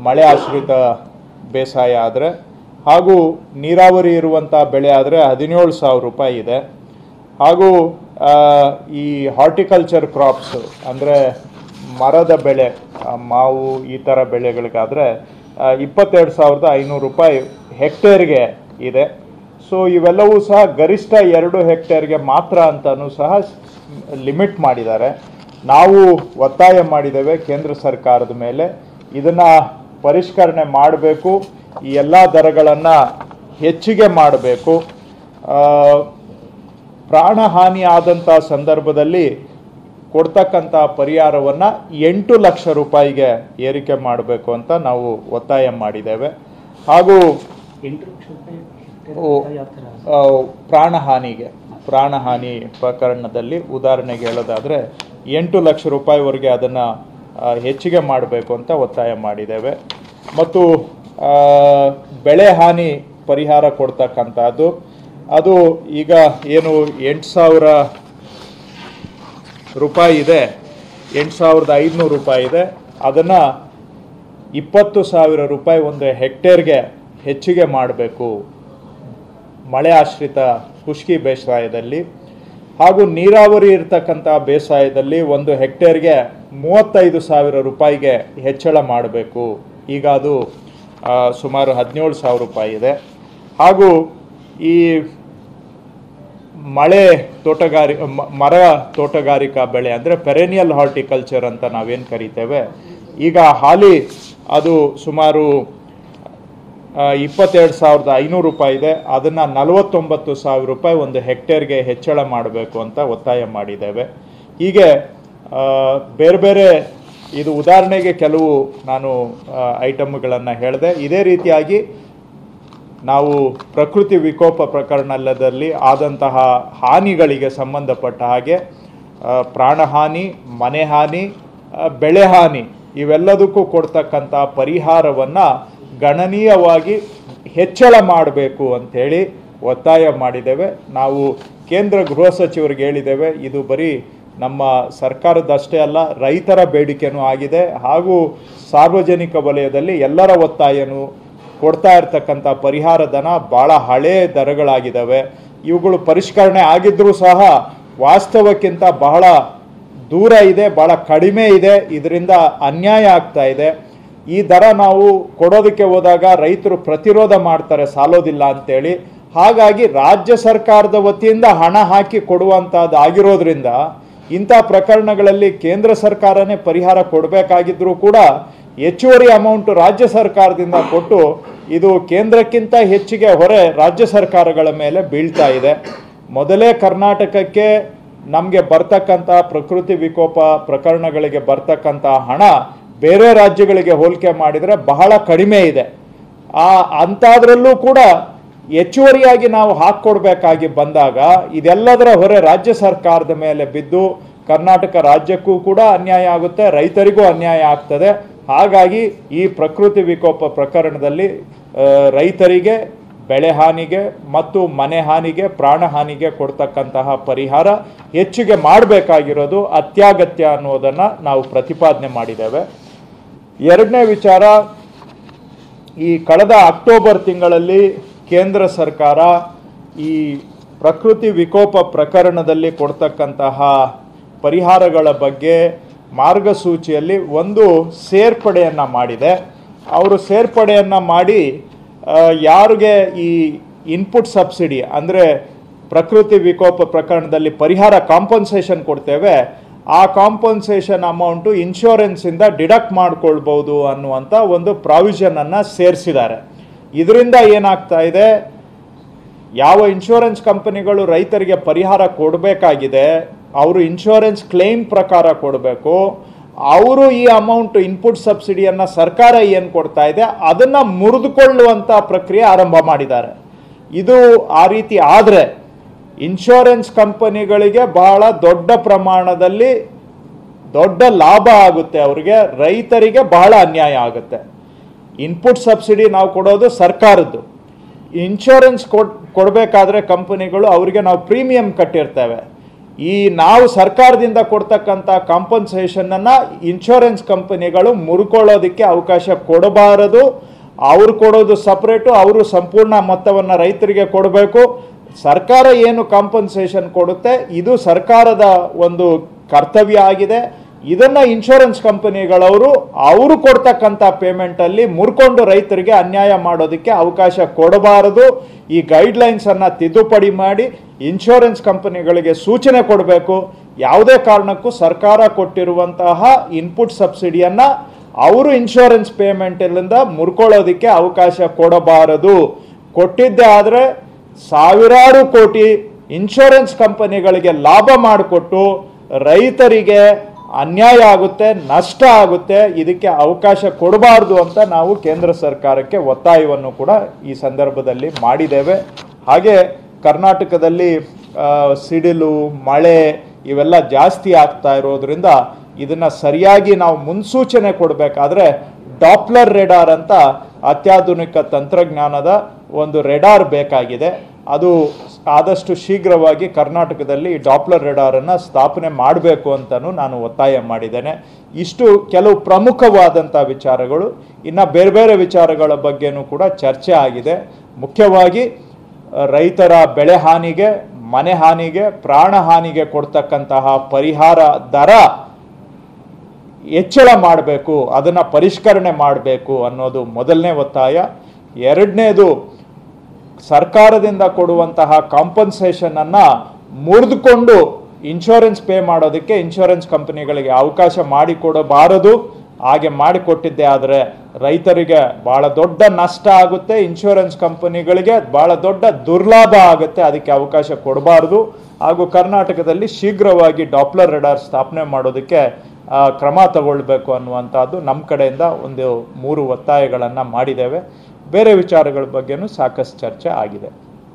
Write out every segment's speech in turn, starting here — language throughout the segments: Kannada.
ಮಳೆ ಆಶ್ರಿತ ಬೇಸಾಯ ಆದರೆ ಹಾಗೂ ನೀರಾವರಿ ಇರುವಂಥ ಬೆಳೆ ಆದರೆ ಹದಿನೇಳು ಸಾವಿರ ರೂಪಾಯಿ ಇದೆ ಹಾಗೂ ಆ, ಈ ಹಾರ್ಟಿಕಲ್ಚರ್ ಕ್ರಾಪ್ಸ್ ಅಂದರೆ ಮರದ ಬೆಳೆ ಆ, ಮಾವು ಈ ಥರ ಬೆಳೆಗಳಿಗಾದರೆ ಇಪ್ಪತ್ತೆರಡು ಸಾವಿರದ ಐನೂರು ರೂಪಾಯಿ ಹೆಕ್ಟೇರ್ಗೆ ಇದೆ ಸೊ ಇವೆಲ್ಲವೂ ಸಹ ಗರಿಷ್ಠ ಎರಡು ಹೆಕ್ಟೇರ್ಗೆ ಮಾತ್ರ ಅಂತಲೂ ಸಹ ಲಿಮಿಟ್ ಮಾಡಿದ್ದಾರೆ ನಾವು ಒತ್ತಾಯ ಮಾಡಿದ್ದೇವೆ ಕೇಂದ್ರ ಸರ್ಕಾರದ ಮೇಲೆ ಇದನ್ನು ಪರಿಷ್ಕರಣೆ ಮಾಡಬೇಕು ಈ ಎಲ್ಲ ದರಗಳನ್ನು ಹೆಚ್ಚಿಗೆ ಮಾಡಬೇಕು ಪ್ರಾಣಹಾನಿ ಆದಂಥ ಸಂದರ್ಭದಲ್ಲಿ ಕೊಡ್ತಕ್ಕಂಥ ಪರಿಹಾರವನ್ನು ಎಂಟು ಲಕ್ಷ ರೂಪಾಯಿಗೆ ಏರಿಕೆ ಮಾಡಬೇಕು ಅಂತ ನಾವು ಒತ್ತಾಯ ಮಾಡಿದ್ದೇವೆ ಹಾಗೂ ಎಂಟು ಲಕ್ಷ ರೂಪಾಯಿ ಓ, ಯಾವ ಥರ ಆ, ಪ್ರಾಣಹಾನಿಗೆ ಪ್ರಾಣಹಾನಿ ಪ್ರಕರಣದಲ್ಲಿ ಉದಾಹರಣೆಗೆ ಹೇಳೋದಾದರೆ ಎಂಟು ಲಕ್ಷ ರೂಪಾಯಿವರೆಗೆ ಅದನ್ನು ಹೆಚ್ಚಿಗೆ ಮಾಡಬೇಕು ಅಂತ ಒತ್ತಾಯ ಮಾಡಿದ್ದೇವೆ ಮತ್ತು ಆ, ಬೆಳೆ ಹಾನಿ ಪರಿಹಾರ ಕೊಡ್ತಕ್ಕಂಥದ್ದು ಅದು ಈಗ ಏನು ಎಂಟು ಸಾವಿರ ರೂಪಾಯಿ ಇದೆ ಎಂಟು ಸಾವಿರದ ಐದುನೂರು ರೂಪಾಯಿ ಇದೆ ಅದನ್ನು ಇಪ್ಪತ್ತು ಸಾವಿರ ರೂಪಾಯಿ ಒಂದು ಹೆಕ್ಟೇರ್ಗೆ ಹೆಚ್ಚಿಗೆ ಮಾಡಬೇಕು ಮಳೆ ಆಶ್ರಿತ ಖುಷ್ಕಿ ಬೇಸಾಯದಲ್ಲಿ ಹಾಗೂ ನೀರಾವರಿ ಇರ್ತಕ್ಕಂಥ ಬೇಸಾಯದಲ್ಲಿ ಒಂದು ಹೆಕ್ಟೇರ್ಗೆ ಮೂವತ್ತೈದು ಸಾವಿರ ರೂಪಾಯಿಗೆ ಹೆಚ್ಚಳ ಮಾಡಬೇಕು ಈಗ ಅದು ಆ, ಸುಮಾರು ಹದಿನೇಳು ಸಾವಿರ ರೂಪಾಯಿ ಇದೆ ಹಾಗೂ ಈ ಮಳೆ ತೋಟಗಾರಿ ಮ- ಮರ ತೋಟಗಾರಿಕಾ ಬೆಳೆ ಅಂದರೆ ಪೆರೇನಿಯಲ್ ಹಾರ್ಟಿಕಲ್ಚರ್ ಅಂತ ನಾವೇನು ಕರಿತೇವೆ ಈಗ ಹಾಲಿ ಅದು ಸುಮಾರು ಆ, ಇಪ್ಪತ್ತೆರಡು ಸಾವಿರದ ಐನೂರು ರೂಪಾಯಿ ಇದೆ ಅದನ್ನು ನಲವತ್ತೊಂಬತ್ತು ಸಾವಿರ ರೂಪಾಯಿ ಒಂದು ಹೆಕ್ಟೇರ್ಗೆ ಹೆಚ್ಚಳ ಮಾಡಬೇಕು ಅಂತ ಒತ್ತಾಯ ಮಾಡಿದ್ದೇವೆ ಹೀಗೆ ಆ, ಬೇರೆ ಬೇರೆ ಇದು ಉದಾಹರಣೆಗೆ ಕೆಲವು ನಾನು ಐಟಮ್ಗಳನ್ನು ಹೇಳಿದೆ ಇದೇ ರೀತಿಯಾಗಿ ನಾವು ಪ್ರಕೃತಿ ವಿಕೋಪ ಪ್ರಕರಣದಲ್ಲಿ ಆದಂತಹ ಹಾನಿಗಳಿಗೆ ಸಂಬಂಧಪಟ್ಟ ಹಾಗೆ ಆ, ಪ್ರಾಣಹಾನಿ ಮನೆ ಹಾನಿ ಆ, ಬೆಳೆ ಹಾನಿ ಇವೆಲ್ಲದಕ್ಕೂ ಕೊಡ್ತಕ್ಕಂಥ ಪರಿಹಾರವನ್ನು ಗಣನೀಯವಾಗಿ ಹೆಚ್ಚಳ ಮಾಡಬೇಕು ಅಂಥೇಳಿ ಒತ್ತಾಯ ಮಾಡಿದ್ದೇವೆ ನಾವು ಕೇಂದ್ರ ಗೃಹ ಸಚಿವರಿಗೆ ಹೇಳಿದ್ದೇವೆ ಇದು ಬರೀ ನಮ್ಮ ಸರ್ಕಾರದಷ್ಟೇ ಅಲ್ಲ ರೈತರ ಬೇಡಿಕೆನೂ ಆಗಿದೆ ಹಾಗೂ ಸಾರ್ವಜನಿಕ ವಲಯದಲ್ಲಿ ಎಲ್ಲರ ಒತ್ತಾಯನೂ ಕೊಡ್ತಾ ಇರ್ತಕ್ಕಂಥ ಪರಿಹಾರ ಧನ ಭಾಳ ಹಳೇ ದರಗಳಾಗಿದ್ದಾವೆ ಇವುಗಳು ಪರಿಷ್ಕರಣೆ ಆಗಿದ್ರೂ ಸಹ ವಾಸ್ತವಕ್ಕಿಂತ ಬಹಳ ದೂರ ಇದೆ ಭಾಳ ಕಡಿಮೆ ಇದೆ ಇದರಿಂದ ಅನ್ಯಾಯ ಆಗ್ತಾ ಇದೆ ಈ ದರ ನಾವು ಕೊಡೋದಕ್ಕೆ ಹೋದಾಗ ರೈತರು ಪ್ರತಿರೋಧ ಮಾಡ್ತಾರೆ ಸಾಲೋದಿಲ್ಲ ಅಂತೇಳಿ ಹಾಗಾಗಿ ರಾಜ್ಯ ಸರ್ಕಾರದ ವತಿಯಿಂದ ಹಣ ಹಾಕಿ ಕೊಡುವಂಥದ್ದು ಆಗಿರೋದ್ರಿಂದ ಇಂಥ ಪ್ರಕರಣಗಳಲ್ಲಿ ಕೇಂದ್ರ ಸರ್ಕಾರನೇ ಪರಿಹಾರ ಕೊಡಬೇಕಾಗಿದ್ರೂ ಕೂಡ ಹೆಚ್ಚುವರಿ ಅಮೌಂಟ್ ರಾಜ್ಯ ಸರ್ಕಾರದಿಂದ ಕೊಟ್ಟು ಇದು ಕೇಂದ್ರಕ್ಕಿಂತ ಹೆಚ್ಚಿಗೆ ಹೊರೆ ರಾಜ್ಯ ಸರ್ಕಾರಗಳ ಮೇಲೆ ಬೀಳ್ತಾ ಇದೆ ಮೊದಲೇ ಕರ್ನಾಟಕಕ್ಕೆ ನಮಗೆ ಬರ್ತಕ್ಕಂಥ ಪ್ರಕೃತಿ ವಿಕೋಪ ಪ್ರಕರಣಗಳಿಗೆ ಬರ್ತಕ್ಕಂಥ ಹಣ ಬೇರೆ ರಾಜ್ಯಗಳಿಗೆ ಹೋಲಿಕೆ ಮಾಡಿದರೆ ಬಹಳ ಕಡಿಮೆ ಇದೆ ಆ ಅಂಥದ್ರಲ್ಲೂ ಕೂಡ ಹೆಚ್ಚುವರಿಯಾಗಿ ನಾವು ಹಾಕ್ಕೊಡ್ಬೇಕಾಗಿ ಬಂದಾಗ ಇದೆಲ್ಲದರ ಹೊರೆ ರಾಜ್ಯ ಸರ್ಕಾರದ ಮೇಲೆ ಬಿದ್ದು ಕರ್ನಾಟಕ ರಾಜ್ಯಕ್ಕೂ ಕೂಡ ಅನ್ಯಾಯ ಆಗುತ್ತೆ ರೈತರಿಗೂ ಅನ್ಯಾಯ ಆಗ್ತದೆ ಹಾಗಾಗಿ ಈ ಪ್ರಕೃತಿ ವಿಕೋಪ ಪ್ರಕರಣದಲ್ಲಿ ಆ, ರೈತರಿಗೆ ಬೆಳೆ ಹಾನಿಗೆ ಮತ್ತು ಮನೆ ಹಾನಿಗೆ ಪ್ರಾಣ ಹಾನಿಗೆ ಕೊಡ್ತಕ್ಕಂತಹ ಪರಿಹಾರ ಹೆಚ್ಚಿಗೆ ಮಾಡಬೇಕಾಗಿರೋದು ಅತ್ಯಗತ್ಯ ಅನ್ನೋದನ್ನು ನಾವು ಪ್ರತಿಪಾದನೆ ಮಾಡಿದ್ದೇವೆ ಎರಡನೇ ವಿಚಾರ ಈ ಕಳೆದ ಅಕ್ಟೋಬರ್ ತಿಂಗಳಲ್ಲಿ ಕೇಂದ್ರ ಸರ್ಕಾರ ಈ ಪ್ರಕೃತಿ ವಿಕೋಪ ಪ್ರಕರಣದಲ್ಲಿ ಕೊಡ್ತಕ್ಕಂತಹ ಪರಿಹಾರಗಳ ಬಗ್ಗೆ ಮಾರ್ಗಸೂಚಿಯಲ್ಲಿ ಒಂದು ಸೇರ್ಪಡೆಯನ್ನು ಮಾಡಿದೆ ಅವರು ಸೇರ್ಪಡೆಯನ್ನು ಮಾಡಿ ಆ, ಯಾರಿಗೆ ಈ ಇನ್ಪುಟ್ ಸಬ್ಸಿಡಿ ಅಂದರೆ ಪ್ರಕೃತಿ ವಿಕೋಪ ಪ್ರಕರಣದಲ್ಲಿ ಪರಿಹಾರ ಕಾಂಪನ್ಸೇಷನ್ ಕೊಡ್ತೇವೆ ಆ ಕಾಂಪನ್ಸೇಷನ್ ಅಮೌಂಟು ಇನ್ಶೂರೆನ್ಸಿಂದ ಡಿಡಕ್ಟ್ ಮಾಡ್ಕೊಳ್ಬೋದು ಅನ್ನುವಂಥ ಒಂದು ಪ್ರಾವಿಷನನ್ನು ಸೇರಿಸಿದ್ದಾರೆ ಇದರಿಂದ ಏನಾಗ್ತಾ ಇದೆ ಯಾವ ಇನ್ಶೂರೆನ್ಸ್ ಕಂಪನಿಗಳು ರೈತರಿಗೆ ಪರಿಹಾರ ಕೊಡಬೇಕಾಗಿದೆ ಅವರು ಇನ್ಶೂರೆನ್ಸ್ ಕ್ಲೇಮ್ ಪ್ರಕಾರ ಕೊಡಬೇಕು ಅವರು ಈ ಅಮೌಂಟ್ ಇನ್ಪುಟ್ ಸಬ್ಸಿಡಿಯನ್ನು ಸರ್ಕಾರ ಏನು ಕೊಡ್ತಾ ಇದೆ ಅದನ್ನು ಮುರಿದುಕೊಳ್ಳುವಂಥ ಪ್ರಕ್ರಿಯೆ ಆರಂಭ ಮಾಡಿದ್ದಾರೆ ಇದು ಆ ರೀತಿ ಆದರೆ ಇನ್ಶೂರೆನ್ಸ್ ಕಂಪನಿಗಳಿಗೆ ಬಹಳ ದೊಡ್ಡ ಪ್ರಮಾಣದಲ್ಲಿ ದೊಡ್ಡ ಲಾಭ ಆಗುತ್ತೆ ಅವರಿಗೆ ರೈತರಿಗೆ ಬಹಳ ಅನ್ಯಾಯ ಆಗುತ್ತೆ ಇನ್ಪುಟ್ ಸಬ್ಸಿಡಿ ನಾವು ಕೊಡೋದು ಸರ್ಕಾರದ್ದು ಇನ್ಶೂರೆನ್ಸ್ ಕೊಡ್ ಕೊಡಬೇಕಾದ್ರೆ ಕಂಪನಿಗಳು ಅವರಿಗೆ ನಾವು ಪ್ರೀಮಿಯಂ ಕಟ್ಟಿರ್ತೇವೆ ಈ ನಾವು ಸರ್ಕಾರದಿಂದ ಕೊಡ್ತಕ್ಕಂಥ ಕಾಂಪನ್ಸೇಷನನ್ನು ಇನ್ಶೂರೆನ್ಸ್ ಕಂಪನಿಗಳು ಮುರ್ಕೊಳ್ಳೋದಕ್ಕೆ ಅವಕಾಶ ಕೊಡಬಾರದು ಅವ್ರು ಕೊಡೋದು ಸಪ್ರೇಟು ಅವರು ಸಂಪೂರ್ಣ ಮೊತ್ತವನ್ನು ರೈತರಿಗೆ ಕೊಡಬೇಕು ಸರ್ಕಾರ ಏನು ಕಾಂಪನ್ಸೇಷನ್ ಕೊಡುತ್ತೆ ಇದು ಸರ್ಕಾರದ ಒಂದು ಕರ್ತವ್ಯ ಆಗಿದೆ ಇದನ್ನ ಇನ್ಶೂರೆನ್ಸ್ ಕಂಪನಿಗಳವರು ಅವರು ಕೊಡ್ತಕ್ಕಂಥ ಪೇಮೆಂಟಲ್ಲಿ ಮುರ್ಕೊಂಡು ರೈತರಿಗೆ ಅನ್ಯಾಯ ಮಾಡೋದಕ್ಕೆ ಅವಕಾಶ ಕೊಡಬಾರದು ಈ ಗೈಡ್ಲೈನ್ಸ್ ಅನ್ನ ತಿದ್ದುಪಡಿ ಮಾಡಿ ಇನ್ಶೂರೆನ್ಸ್ ಕಂಪನಿಗಳಿಗೆ ಸೂಚನೆ ಕೊಡಬೇಕು ಯಾವುದೇ ಕಾರಣಕ್ಕೂ ಸರ್ಕಾರ ಕೊಟ್ಟಿರುವಂತಹ ಇನ್ಪುಟ್ ಸಬ್ಸಿಡಿಯನ್ನ ಅವರು ಇನ್ಶೂರೆನ್ಸ್ ಪೇಮೆಂಟಿಂದ ಮುರ್ಕೊಳ್ಳೋದಕ್ಕೆ ಅವಕಾಶ ಕೊಡಬಾರದು ಕೊಟ್ಟಿದ್ದೇ ಆದರೆ ಸಾವಿರಾರು ಕೋಟಿ ಇನ್ಶೂರೆನ್ಸ್ ಕಂಪನಿಗಳಿಗೆ ಲಾಭ ಮಾಡಿಕೊಟ್ಟು ರೈತರಿಗೆ ಅನ್ಯಾಯ ಆಗುತ್ತೆ ನಷ್ಟ ಆಗುತ್ತೆ ಇದಕ್ಕೆ ಅವಕಾಶ ಕೊಡಬಾರ್ದು ಅಂತ ನಾವು ಕೇಂದ್ರ ಸರ್ಕಾರಕ್ಕೆ ಒತ್ತಾಯವನ್ನು ಕೂಡ ಈ ಸಂದರ್ಭದಲ್ಲಿ ಮಾಡಿದ್ದೇವೆ ಹಾಗೆ ಕರ್ನಾಟಕದಲ್ಲಿ ಆ, ಸಿಡಿಲು ಮಳೆ ಇವೆಲ್ಲ ಜಾಸ್ತಿ ಆಗ್ತಾ ಇರೋದ್ರಿಂದ ಇದನ್ನ ಸರಿಯಾಗಿ ನಾವು ಮುನ್ಸೂಚನೆ ಕೊಡಬೇಕಾದ್ರೆ ಡಾಪ್ಲರ್ ರೆಡಾರ್ ಅಂತ ಅತ್ಯಾಧುನಿಕ ತಂತ್ರಜ್ಞಾನದ ಒಂದು ರೆಡಾರ್ ಬೇಕಾಗಿದೆ ಅದು ಆದಷ್ಟು ಶೀಘ್ರವಾಗಿ ಕರ್ನಾಟಕದಲ್ಲಿ ಈ ಡಾಪ್ಲರ್ ರೆಡಾರನ್ನು ಸ್ಥಾಪನೆ ಮಾಡಬೇಕು ಅಂತಲೂ ನಾನು ಒತ್ತಾಯ ಮಾಡಿದ್ದೇನೆ ಇಷ್ಟು ಕೆಲವು ಪ್ರಮುಖವಾದಂಥ ವಿಚಾರಗಳು ಇನ್ನು ಬೇರೆ ಬೇರೆ ವಿಚಾರಗಳ ಬಗ್ಗೆನೂ ಕೂಡ ಚರ್ಚೆ ಆಗಿದೆ ಮುಖ್ಯವಾಗಿ ಆ, ರೈತರ ಬೆಳೆ ಹಾನಿಗೆ ಮನೆ ಹಾನಿಗೆ ಪ್ರಾಣ ಹಾನಿಗೆ ಕೊಡ್ತಕ್ಕಂತಹ ಪರಿಹಾರ ದರ ಹೆಚ್ಚಳ ಮಾಡಬೇಕು ಅದನ್ನು ಪರಿಷ್ಕರಣೆ ಮಾಡಬೇಕು ಅನ್ನೋದು ಮೊದಲನೇ ಒತ್ತಾಯ ಎರಡನೇದು ಸರ್ಕಾರದಿಂದ ಕೊಡುವಂತಹ ಕಾಂಪನ್ಸೇಷನ್ ಅನ್ನ ಮುರಿದುಕೊಂಡು ಇನ್ಶೂರೆನ್ಸ್ ಪೇ ಮಾಡೋದಕ್ಕೆ ಇನ್ಶೂರೆನ್ಸ್ ಕಂಪನಿಗಳಿಗೆ ಅವಕಾಶ ಮಾಡಿಕೊಡಬಾರದು ಹಾಗೆ ಮಾಡಿಕೊಟ್ಟಿದ್ದೆ ಆದರೆ ರೈತರಿಗೆ ಬಹಳ ದೊಡ್ಡ ನಷ್ಟ ಆಗುತ್ತೆ ಇನ್ಶೂರೆನ್ಸ್ ಕಂಪನಿಗಳಿಗೆ ಬಹಳ ದೊಡ್ಡ ದುರ್ಲಾಭ ಆಗುತ್ತೆ ಅದಕ್ಕೆ ಅವಕಾಶ ಕೊಡಬಾರದು ಹಾಗೂ ಕರ್ನಾಟಕದಲ್ಲಿ ಶೀಘ್ರವಾಗಿ ಡಾಪ್ಲರ್ ರೆಡಾರ್ ಸ್ಥಾಪನೆ ಮಾಡೋದಕ್ಕೆ ಆ, ಕ್ರಮ ತಗೊಳ್ಬೇಕು ಅನ್ನುವಂಥದ್ದು ನಮ್ಮ ಕಡೆಯಿಂದ ಒಂದು ಮೂರು ಒತ್ತಾಯಗಳನ್ನು ಮಾಡಿದ್ದೇವೆ ಬೇರೆ ವಿಚಾರಗಳ ಬಗ್ಗೆನೂ ಸಾಕಷ್ಟು ಚರ್ಚೆ ಆಗಿದೆ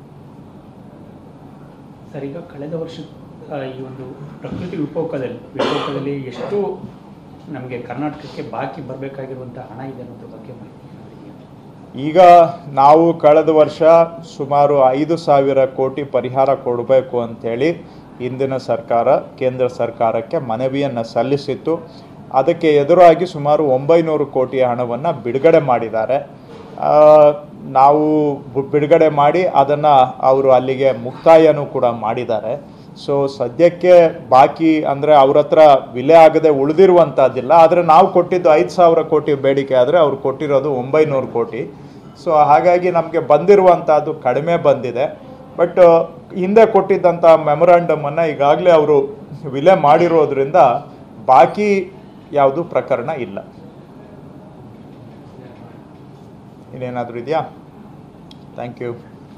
ಸರ್ ಈಗ ಕಳೆದ ವರ್ಷ ಆ, ಈ ಒಂದು ಪ್ರಕೃತಿ ವಿಕೋಪದಲ್ಲಿ ವಿಕೋಪದಲ್ಲಿ ಎಷ್ಟು ನಮಗೆ ಕರ್ನಾಟಕಕ್ಕೆ ಬಾಕಿ ಬರಬೇಕಾಗಿರುವಂಥ ಹಣ ಇದೆ ಅನ್ನೋದ್ರ ಬಗ್ಗೆ ಮಾಹಿತಿ ಏನಾದ್ರು ಇದೆಯಾ? ಈಗ ನಾವು ಕಳೆದ ವರ್ಷ ಸುಮಾರು ಐದು ಸಾವಿರ ಕೋಟಿ ಪರಿಹಾರ ಕೊಡಬೇಕು ಅಂಥೇಳಿ ಹಿಂದಿನ ಸರ್ಕಾರ ಕೇಂದ್ರ ಸರ್ಕಾರಕ್ಕೆ ಮನವಿಯನ್ನು ಸಲ್ಲಿಸಿತ್ತು ಅದಕ್ಕೆ ಎದುರಾಗಿ ಸುಮಾರು ಒಂಬೈನೂರು ಕೋಟಿ ಹಣವನ್ನು ಬಿಡುಗಡೆ ಮಾಡಿದ್ದಾರೆ ಆ, ನಾವು ಬು- ಬಿಡುಗಡೆ ಮಾಡಿ ಅದನ್ನು ಅವರು ಅಲ್ಲಿಗೆ ಮುಕ್ತಾಯನೂ ಕೂಡ ಮಾಡಿದ್ದಾರೆ ಸೊ ಸದ್ಯಕ್ಕೆ ಬಾಕಿ ಅಂದರೆ ಅವ್ರ ಹತ್ರ ವಿಲೆ ಆಗದೆ ಉಳಿದಿರುವಂಥದ್ದಿಲ್ಲ ಆದರೆ ನಾವು ಕೊಟ್ಟಿದ್ದು ಐದು ಸಾವಿರ ಕೋಟಿ ಬೇಡಿಕೆ ಆದರೆ ಅವ್ರು ಕೊಟ್ಟಿರೋದು ಒಂಬೈನೂರು ಕೋಟಿ ಸೊ ಹಾಗಾಗಿ ನಮಗೆ ಬಂದಿರುವಂಥದ್ದು ಕಡಿಮೆ ಬಂದಿದೆ ಬಟ್ ಹಿಂದೆ ಕೊಟ್ಟಿದ್ದಂಥ ಮೆಮೊರಾಂಡಮನ್ನು ಈಗಾಗಲೇ ಅವರು ವಿಲೆ ಮಾಡಿರೋದ್ರಿಂದ ಬಾಕಿ ಯಾವುದು ಪ್ರಕರಣ ಇಲ್ಲ ಇನ್ನೇನಾದರೂ ಇದೆಯಾ ಥ್ಯಾಂಕ್ ಯು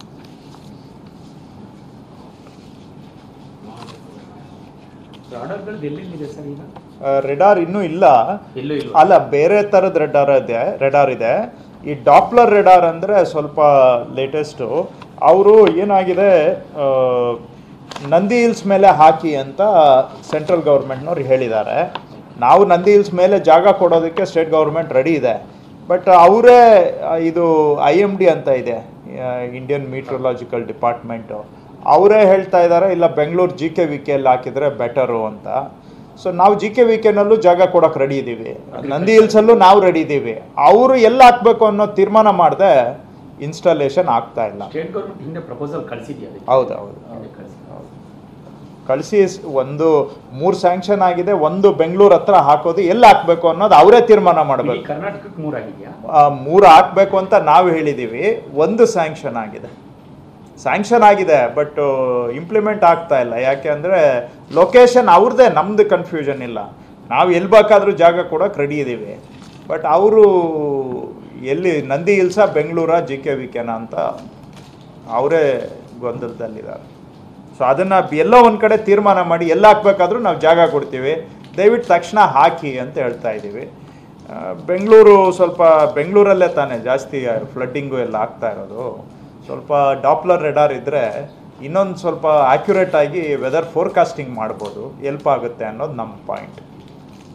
ರಾಡರ್ಗಳದ್ದು ಎಲ್ಲೆಲ್ಲಿದೆ ಸರ್ ಈಗ ರೆಡಾರ್ ಇನ್ನೂ ಇಲ್ಲ ಎಲ್ಲೂ ಇಲ್ಲ ಅಲ್ಲ ಬೇರೆ ಥರದ ರೆಡಾರ್ ಇದೆ ರೆಡಾರ್ ಇದೆ ಈ ಡಾಪ್ಲರ್ ರೆಡಾರ್ ಅಂದರೆ ಸ್ವಲ್ಪ ಲೇಟೆಸ್ಟು ಅವರು ಏನಾಗಿದೆ ಆ, ನಂದಿ ಹಿಲ್ಸ್ ಮೇಲೆ ಹಾಕಿ ಅಂತ ಸೆಂಟ್ರಲ್ ಗೌರ್ಮೆಂಟ್ನವ್ರು ಹೇಳಿದ್ದಾರೆ ನಾವು ನಂದಿ ಹಿಲ್ಸ್ ಮೇಲೆ ಜಾಗ ಕೊಡೋದಕ್ಕೆ ಸ್ಟೇಟ್ ಗೌರ್ಮೆಂಟ್ ರೆಡಿ ಇದೆ ಬಟ್ ಅವರೇ ಇದು ಐ ಎಮ್ ಡಿ ಅಂತ ಇದೆ ಇಂಡಿಯನ್ ಮೀಟ್ರೊಲಾಜಿಕಲ್ ಡಿಪಾರ್ಟ್ಮೆಂಟು ಅವರೇ ಹೇಳ್ತಾ ಇದ್ದಾರೆ ಇಲ್ಲ ಬೆಂಗಳೂರು ಜಿ ಕೆ ವಿ ಕೆಲ್ಲಿ ಹಾಕಿದರೆ ಬೆಟರು ಅಂತ ಸೊ ನಾವು ಜಿ ಕೆ ವಿ ಕೆನಲ್ಲೂ ಜಾಗ ಕೊಡೋಕೆ ರೆಡಿ ಇದ್ದೀವಿ ನಂದಿ ಹಿಲ್ಸಲ್ಲೂ ನಾವು ರೆಡಿ ಇದ್ದೀವಿ ಅವರು ಎಲ್ಲ ಹಾಕ್ಬೇಕು ಅನ್ನೋ ತೀರ್ಮಾನ ಮಾಡದೆ ಇನ್ಸ್ಟಾಲೇಷನ್ ಆಗ್ತಾ ಇಲ್ಲ ಸ್ಟೇಟ್ ಗೌರ್ಮೆಂಟ್ ಹಿಂದೆ ಪ್ರಪೋಸಲ್ ಕಳಿಸಿದ್ಯಾ ಅದಕ್ಕೆ ಹೌದು ಹೌದು ಹಿಂದೆ ಕಳಿಸಿ ಕಳಿಸಿ ಒಂದು ಮೂರು ಸ್ಯಾಂಕ್ಷನ್ ಆಗಿದೆ ಒಂದು ಬೆಂಗಳೂರು ಹತ್ರ ಹಾಕೋದು ಎಲ್ಲಿ ಹಾಕ್ಬೇಕು ಅನ್ನೋದು ಅವರೇ ತೀರ್ಮಾನ ಇಡೀ ಮಾಡಬೇಕು ಕರ್ನಾಟಕಕ್ಕೆ ಮೂರಾಗಿದೆಯಾ ಮೂರು ಹಾಕ್ಬೇಕು ಅಂತ ನಾವು ಹೇಳಿದ್ದೀವಿ ಒಂದು ಸ್ಯಾಂಕ್ಷನ್ ಆಗಿದೆ ಸ್ಯಾಂಕ್ಷನ್ ಆಗಿದೆ ಬಟ್ ಇಂಪ್ಲಿಮೆಂಟ್ ಆಗ್ತಾ ಇಲ್ಲ ಯಾಕೆ ಅಂದರೆ ಲೊಕೇಶನ್ ಅವ್ರದ್ದೇ ನಮ್ದು ಕನ್ಫ್ಯೂಷನ್ ಇಲ್ಲ ನಾವು ಎಲ್ಲಿ ಬೇಕಾದ್ರೂ ಜಾಗ ಕೊಡೋಕೆ ರೆಡಿ ಇದ್ದೀವಿ ಬಟ್ ಅವರು ಎಲ್ಲಿ ನಂದಿ ಹಿಲ್ಸ ಬೆಂಗಳೂರ ಜಿ ಕೆ ವಿ ಕೆನ ಅಂತ ಅವರೇ ಗೊಂದಲದಲ್ಲಿದ್ದಾರೆ ಸೊ ಅದನ್ನು ಎಲ್ಲೋ ಒಂದು ಕಡೆ ತೀರ್ಮಾನ ಮಾಡಿ ಎಲ್ಲ ಹಾಕ್ಬೇಕಾದ್ರೂ ನಾವು ಜಾಗ ಕೊಡ್ತೀವಿ ದಯವಿಟ್ಟು ತಕ್ಷಣ ಹಾಕಿ ಅಂತ ಹೇಳ್ತಾ ಇದ್ದೀವಿ ಆ, ಬೆಂಗಳೂರು ಸ್ವಲ್ಪ ಬೆಂಗಳೂರಲ್ಲೇ ತಾನೇ ಜಾಸ್ತಿ ಫ್ಲಡ್ಡಿಂಗು ಎಲ್ಲ ಆಗ್ತಾ ಇರೋದು ಸ್ವಲ್ಪ ಡಾಪ್ಲರ್ ರೆಡಾರ್ ಇದ್ದರೆ ಇನ್ನೊಂದು ಸ್ವಲ್ಪ ಆ್ಯಕ್ಯುರೇಟ್ ಆಗಿ ವೆದರ್ ಫೋರ್ಕಾಸ್ಟಿಂಗ್ ಮಾಡ್ಬೋದು ಎಲ್ಪ್ ಆಗುತ್ತೆ ಅನ್ನೋದು ನಮ್ಮ ಪಾಯಿಂಟ್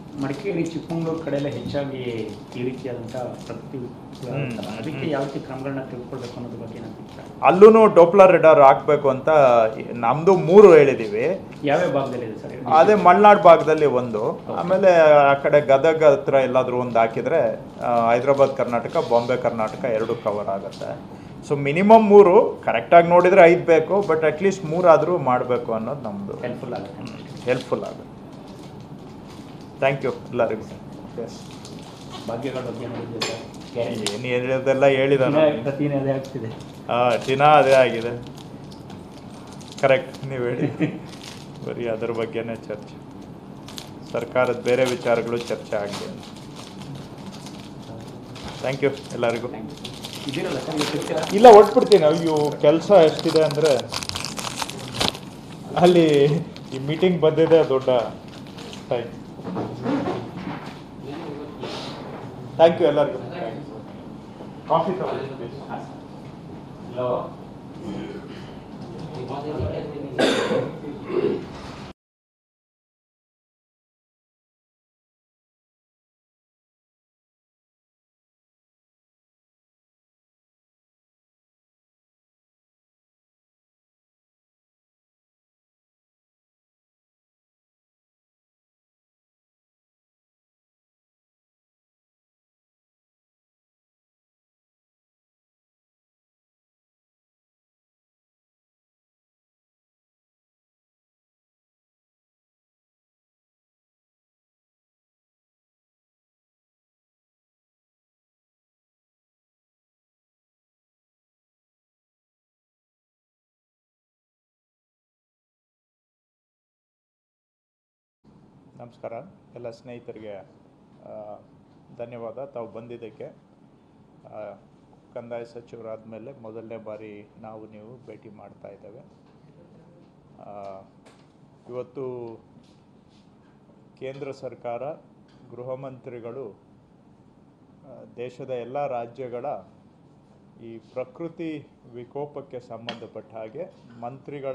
ಮಡಿಕೇರಿ ಚಿಕ್ಕಮಗಳೂರು ಕಡೆ ಎಲ್ಲ ಹೆಚ್ಚಾಗಿ ಈ ರೀತಿಯಾದಂಥ ಪ್ರಕೃತಿ ವಿಕೋಪಗಳು ಹ್ಮ್. ಆಗ್ತಲ್ಲ. ಅದಕ್ಕೆ ಯಾವ ರೀತಿ ಕ್ರಮಗಳನ್ನ ತೆಗೆದುಕೊಳ್ಬೇಕು ಅನ್ನೋದ್ರ ಬಗ್ಗೆ ಏನು ಅಭಿಪ್ರಾಯ ಅಲ್ಲೂ ಡೋಪ್ಲರ್ ರೆಡಾರ್ ಹಾಕ್ಬೇಕು ಅಂತ ನಮ್ದು ಮೂರು ಹೇಳಿದೀವಿ ಯಾವ್ಯಾವ ಭಾಗದಲ್ಲಿ ಇದೆ ಸರ್ ಅದೇ ಮಲ್ನಾಡ್ ಭಾಗದಲ್ಲಿ ಒಂದು ಆಮೇಲೆ ಆ ಕಡೆ ಗದಗ ಹತ್ರ ಎಲ್ಲಾದ್ರೂ ಒಂದು ಹಾಕಿದ್ರೆ ಆ, ಹೈದರಾಬಾದ್ ಕರ್ನಾಟಕ ಬಾಂಬೆ ಕರ್ನಾಟಕ ಎರಡು ಕವರ್ ಆಗುತ್ತೆ ಸೊ ಮಿನಿಮಮ್ ಮೂರು ಕರೆಕ್ಟಾಗಿ ನೋಡಿದ್ರೆ ಐದು ಬೇಕು ಬಟ್ ಅಟ್ಲೀಸ್ಟ್ ಮೂರಾದರೂ ಮಾಡಬೇಕು ಅನ್ನೋದು ನಮ್ಮದು ಹೆಲ್ಪ್ಫುಲ್ ಆಗುತ್ತೆ ಹೆಲ್ಪ್ಫುಲ್ ಆಗುತ್ತೆ ಥ್ಯಾಂಕ್ ಯು ಎಲ್ಲರಿಗೂ ಎಸ್ ಭಾಗ್ಯಗಳ ಬಗ್ಗೆ ನೋಡಿದ್ರೆ ಸರ್ ಗ್ಯಾರಂಟಿ ಏನು ಹೇಳಿದೆಲ್ಲ ಹೇಳಿದಾನೆ ಪ್ರತಿನೇ ಅದೇ ಆಗ್ತಿದೆ ಹಾಂ ದಿನ ಅದೇ ಆಗಿದೆ ಕರೆಕ್ಟ್ ನೀವು ಹೇಳಿ ಬರೀ ಅದ್ರ ಬಗ್ಗೆನೇ ಚರ್ಚೆ ಸರ್ಕಾರದ ಬೇರೆ ವಿಚಾರಗಳು ಚರ್ಚೆ ಆಗಲಿ ಥ್ಯಾಂಕ್ ಯು ಎಲ್ಲರಿಗೂ ಥ್ಯಾಂಕ್ ಯು ಇದಿರಲ್ಲ ಸರ್ ಇವತ್ತು ಇರ್ತೀರಾ ಇಲ್ಲ ಹೊಟ್ಬಿಡ್ತೀನಿ ಅಯ್ಯೋ ಕೆಲಸ ಎಷ್ಟಿದೆ ಅಂದರೆ ಅಲ್ಲಿ ಈ ಮೀಟಿಂಗ್ ಬಂದಿದೆ ದೊಡ್ಡ ಟೈಮ್ ಥ್ಯಾಂಕ್ ಯು ಎಲ್ಲರಿಗೂ ಕಾಫಿ ತಗೊಳ್ಳಿ please. ನಮಸ್ಕಾರ ಎಲ್ಲ ಸ್ನೇಹಿತರಿಗೆ ಆ, ಧನ್ಯವಾದ ತಾವು ಬಂದಿದ್ದಕ್ಕೆ ಆ, ಕಂದಾಯ ಸಚಿವರಾದ ಮೇಲೆ ಮೊದಲನೇ ಬಾರಿ ನಾವು ನೀವು ಭೇಟಿ ಮಾಡ್ತಾ ಇದ್ದೇವೆ ಆ, ಇವತ್ತು ಕೇಂದ್ರ ಸರ್ಕಾರ ಗೃಹ ಮಂತ್ರಿಗಳು ಆ, ದೇಶದ ಎಲ್ಲ ರಾಜ್ಯಗಳ ಈ ಪ್ರಕೃತಿ ವಿಕೋಪಕ್ಕೆ ಸಂಬಂಧಪಟ್ಟ ಹಾಗೆ ಮಂತ್ರಿಗಳ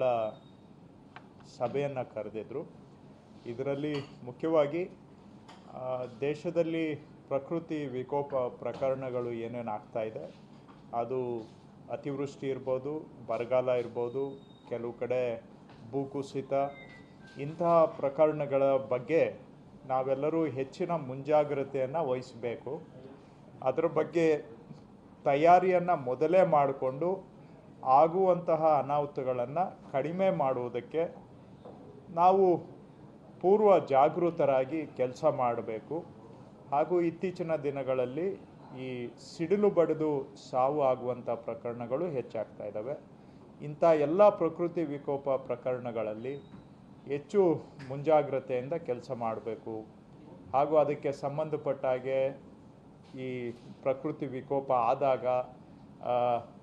ಸಭೆಯನ್ನು ಕರೆದಿದ್ರು ಇದರಲ್ಲಿ ಮುಖ್ಯವಾಗಿ ಆ, ದೇಶದಲ್ಲಿ ಪ್ರಕೃತಿ ವಿಕೋಪ ಪ್ರಕರಣಗಳು ಏನೇನು ಆಗ್ತಾ ಇದೆ ಅದು ಅತಿವೃಷ್ಟಿ ಇರ್ಬೋದು ಬರಗಾಲ ಇರ್ಬೋದು ಕೆಲವು ಕಡೆ ಭೂಕುಸಿತ ಇಂತಹ ಪ್ರಕರಣಗಳ ಬಗ್ಗೆ ನಾವೆಲ್ಲರೂ ಹೆಚ್ಚಿನ ಮುಂಜಾಗ್ರತೆಯನ್ನು ವಹಿಸಬೇಕು ಅದರ ಬಗ್ಗೆ ತಯಾರಿಯನ್ನು ಮೊದಲೇ ಮಾಡಿಕೊಂಡು ಆಗುವಂತಹ ಅನಾಹುತಗಳನ್ನು ಕಡಿಮೆ ಮಾಡುವುದಕ್ಕೆ ನಾವು ಪೂರ್ವ ಜಾಗೃತರಾಗಿ ಕೆಲಸ ಮಾಡಬೇಕು ಹಾಗೂ ಇತ್ತೀಚಿನ ದಿನಗಳಲ್ಲಿ ಈ ಸಿಡಿಲು ಬಡಿದು ಸಾವು ಆಗುವಂಥ ಪ್ರಕರಣಗಳು ಹೆಚ್ಚಾಗ್ತಾ ಇದ್ದಾವೆ ಇಂಥ ಎಲ್ಲ ಪ್ರಕೃತಿ ವಿಕೋಪ ಪ್ರಕರಣಗಳಲ್ಲಿ ಹೆಚ್ಚು ಮುಂಜಾಗ್ರತೆಯಿಂದ ಕೆಲಸ ಮಾಡಬೇಕು ಹಾಗೂ ಅದಕ್ಕೆ ಸಂಬಂಧಪಟ್ಟ ಹಾಗೆ ಈ ಪ್ರಕೃತಿ ವಿಕೋಪ ಆದಾಗ ಆ,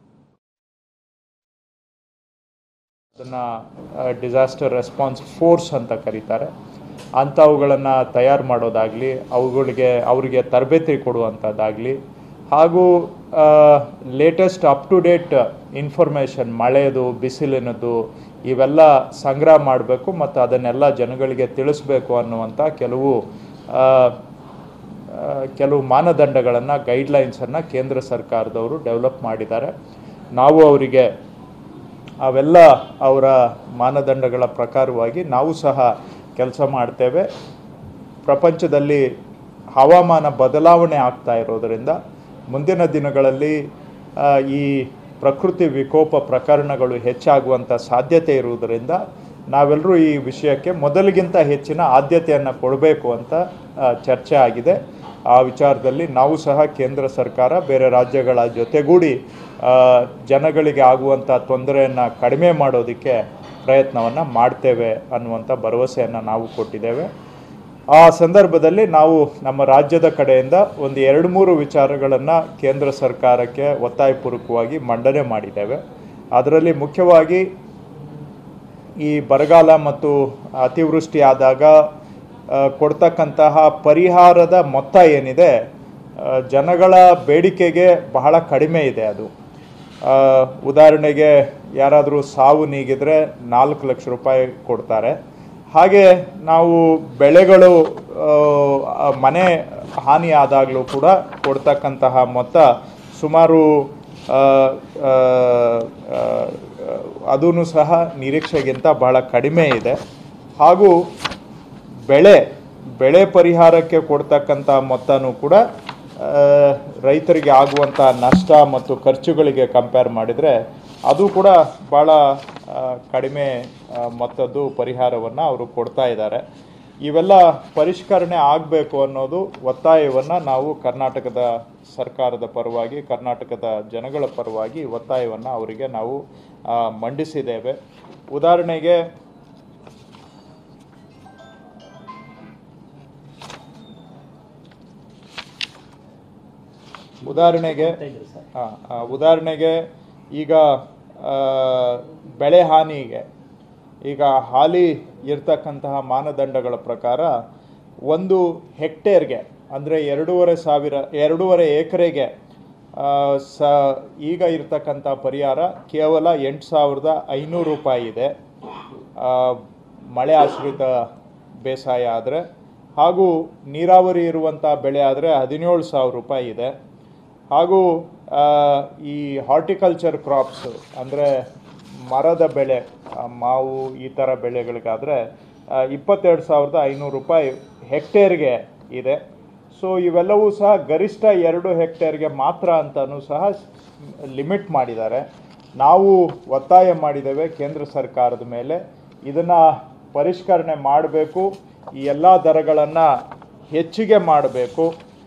ಅದನ್ನು ಡಿಸಾಸ್ಟರ್ ರೆಸ್ಪಾನ್ಸ್ ಫೋರ್ಸ್ ಅಂತ ಕರೀತಾರೆ ಅಂಥವುಗಳನ್ನು ತಯಾರು ಮಾಡೋದಾಗಲಿ ಅವುಗಳಿಗೆ ಅವರಿಗೆ ತರಬೇತಿ ಕೊಡುವಂಥದ್ದಾಗಲಿ ಹಾಗೂ latest up to date information ಮಳೆಯದು ಬಿಸಿಲಿನದು ಇವೆಲ್ಲ ಸಂಗ್ರಹ ಮಾಡಬೇಕು ಮತ್ತು ಅದನ್ನೆಲ್ಲ ಜನಗಳಿಗೆ ತಿಳಿಸ್ಬೇಕು ಅನ್ನುವಂಥ ಕೆಲವು ಆ, ಆ, ಕೆಲವು ಮಾನದಂಡಗಳನ್ನು ಗೈಡ್ಲೈನ್ಸನ್ನು ಕೇಂದ್ರ ಸರ್ಕಾರದವರು ಡೆವಲಪ್ ಮಾಡಿದ್ದಾರೆ ನಾವು ಅವರಿಗೆ ಅವೆಲ್ಲ ಅವರ ಮಾನದಂಡಗಳ ಪ್ರಕಾರವಾಗಿ ನಾವು ಸಹ ಕೆಲಸ ಮಾಡ್ತೇವೆ ಪ್ರಪಂಚದಲ್ಲಿ ಹವಾಮಾನ ಬದಲಾವಣೆ ಆಗ್ತಾ ಇರೋದರಿಂದ ಮುಂದಿನ ದಿನಗಳಲ್ಲಿ ಆ, ಈ ಪ್ರಕೃತಿ ವಿಕೋಪ ಪ್ರಕರಣಗಳು ಹೆಚ್ಚಾಗುವಂಥ ಸಾಧ್ಯತೆ ಇರುವುದರಿಂದ ನಾವೆಲ್ಲರೂ ಈ ವಿಷಯಕ್ಕೆ ಮೊದಲಿಗಿಂತ ಹೆಚ್ಚಿನ ಆದ್ಯತೆಯನ್ನು ಕೊಡಬೇಕು ಅಂತ ಆ, ಚರ್ಚೆ ಆಗಿದೆ ಆ ವಿಚಾರದಲ್ಲಿ ನಾವು ಸಹ ಕೇಂದ್ರ ಸರ್ಕಾರ ಬೇರೆ ರಾಜ್ಯಗಳ ಜೊತೆಗೂಡಿ ಆ, ಜನಗಳಿಗೆ ಆಗುವಂಥ ತೊಂದರೆಯನ್ನು ಕಡಿಮೆ ಮಾಡೋದಕ್ಕೆ ಪ್ರಯತ್ನವನ್ನು ಮಾಡ್ತೇವೆ ಅನ್ನುವಂಥ ಭರವಸೆಯನ್ನು ನಾವು ಕೊಟ್ಟಿದ್ದೇವೆ ಆ ಸಂದರ್ಭದಲ್ಲಿ ನಾವು ನಮ್ಮ ರಾಜ್ಯದ ಕಡೆಯಿಂದ ಒಂದು ಎರಡು ಮೂರು ವಿಚಾರಗಳನ್ನು ಕೇಂದ್ರ ಸರ್ಕಾರಕ್ಕೆ ಒತ್ತಾಯಪೂರ್ವಕವಾಗಿ ಮಂಡನೆ ಮಾಡಿದ್ದೇವೆ ಅದರಲ್ಲಿ ಮುಖ್ಯವಾಗಿ ಈ ಬರಗಾಲ ಮತ್ತು ಅತಿವೃಷ್ಟಿ ಆದಾಗ ಆ, ಕೊಡ್ತಕ್ಕಂತಹ ಪರಿಹಾರದ ಮೊತ್ತ ಏನಿದೆ ಆ, ಜನಗಳ ಬೇಡಿಕೆಗೆ ಬಹಳ ಕಡಿಮೆ ಇದೆ ಅದು ಆ, ಉದಾಹರಣೆಗೆ ಯಾರಾದರೂ ಸಾವು ನೀಗಿದ್ರೆ ನಾಲ್ಕು ಲಕ್ಷ ರೂಪಾಯಿ ಕೊಡ್ತಾರೆ ಹಾಗೆ ನಾವು ಬೆಳೆಗಳು ಆ, ಮನೆ ಹಾನಿ ಆದಾಗಲೂ ಕೂಡ ಕೊಡ್ತಕ್ಕಂತಹ ಮೊತ್ತ ಸುಮಾರು ಅದೂ ಸಹ ನಿರೀಕ್ಷೆಗಿಂತ ಬಹಳ ಕಡಿಮೆ ಇದೆ ಹಾಗೂ ಬೆಳೆ ಬೆಳೆ ಪರಿಹಾರಕ್ಕೆ ಕೊಡ್ತಕ್ಕಂಥ ಮೊತ್ತನೂ ಕೂಡ ಆ, ರೈತರಿಗೆ ಆಗುವಂಥ ನಷ್ಟ ಮತ್ತು ಖರ್ಚುಗಳಿಗೆ ಕಂಪೇರ್ ಮಾಡಿದರೆ ಅದು ಕೂಡ ಭಾಳ ಆ, ಕಡಿಮೆ ಆ, ಮೊತ್ತದ್ದು ಪರಿಹಾರವನ್ನು ಅವರು ಕೊಡ್ತಾ ಇದ್ದಾರೆ ಇವೆಲ್ಲ ಪರಿಷ್ಕರಣೆ ಆಗಬೇಕು ಅನ್ನೋದು ಒತ್ತಾಯವನ್ನು ನಾವು ಕರ್ನಾಟಕದ ಸರ್ಕಾರದ ಪರವಾಗಿ ಕರ್ನಾಟಕದ ಜನಗಳ ಪರವಾಗಿ ಒತ್ತಾಯವನ್ನು ಅವರಿಗೆ ನಾವು ಆ, ಮಂಡಿಸಿದ್ದೇವೆ ಉದಾಹರಣೆಗೆ ಉದಾಹರಣೆಗೆ ಮಾಡ್ತಾ ಇದ್ರು ಸರ್ ಆ, ಆ, ಉದಾಹರಣೆಗೆ ಈಗ ಆ, ಬೆಳೆ ಹಾನಿಗೆ ಈಗ ಹಾಲಿ ಇರ್ತಕ್ಕಂತಹ ಮಾನದಂಡಗಳ ಪ್ರಕಾರ ಒಂದು ಹೆಕ್ಟೇರ್ಗೆ ಅಂದರೆ ಎರಡೂವರೆ ಸಾವಿರ ಎರಡೂವರೆ ಎಕರೆಗೆ ಆ, ಸ ಈಗ ಇರ್ತಕ್ಕಂಥ ಪರಿಹಾರ ಕೇವಲ ಎಂಟು ಸಾವಿರದ ಐನೂರು ರೂಪಾಯಿ ಇದೆ ಆ, ಮಳೆ ಆಶ್ರಿತ ಬೇಸಾಯ ಆದರೆ ಹಾಗೂ ನೀರಾವರಿ ಇರುವಂಥ ಬೆಳೆ ಆದರೆ ಹದಿನೇಳು ಸಾವಿರ ರೂಪಾಯಿ ಇದೆ ಹಾಗೂ ಆ, ಈ ಹಾರ್ಟಿಕಲ್ಚರ್ ಕ್ರಾಪ್ಸ್ ಅಂದರೆ ಮರದ ಬೆಳೆ ಆ, ಮಾವು ಈ ಥರ ಬೆಳೆಗಳಿಗಾದರೆ ಇಪ್ಪತ್ತೆರಡು ಸಾವಿರದ ಐನೂರು ರೂಪಾಯಿ ಹೆಕ್ಟೇರ್ಗೆ ಇದೆ ಸೊ ಇವೆಲ್ಲವೂ ಸಹ ಗರಿಷ್ಠ ಎರಡು ಹೆಕ್ಟೇರ್ಗೆ ಮಾತ್ರ ಅಂತಲೂ ಸಹ ಲಿಮಿಟ್ ಮಾಡಿದ್ದಾರೆ ನಾವು ಒತ್ತಾಯ ಮಾಡಿದ್ದೇವೆ ಕೇಂದ್ರ ಸರ್ಕಾರದ ಮೇಲೆ ಇದನ್ನು ಪರಿಷ್ಕರಣೆ ಮಾಡಬೇಕು ಈ ಎಲ್ಲ ದರಗಳನ್ನು ಹೆಚ್ಚಿಗೆ ಮಾಡಬೇಕು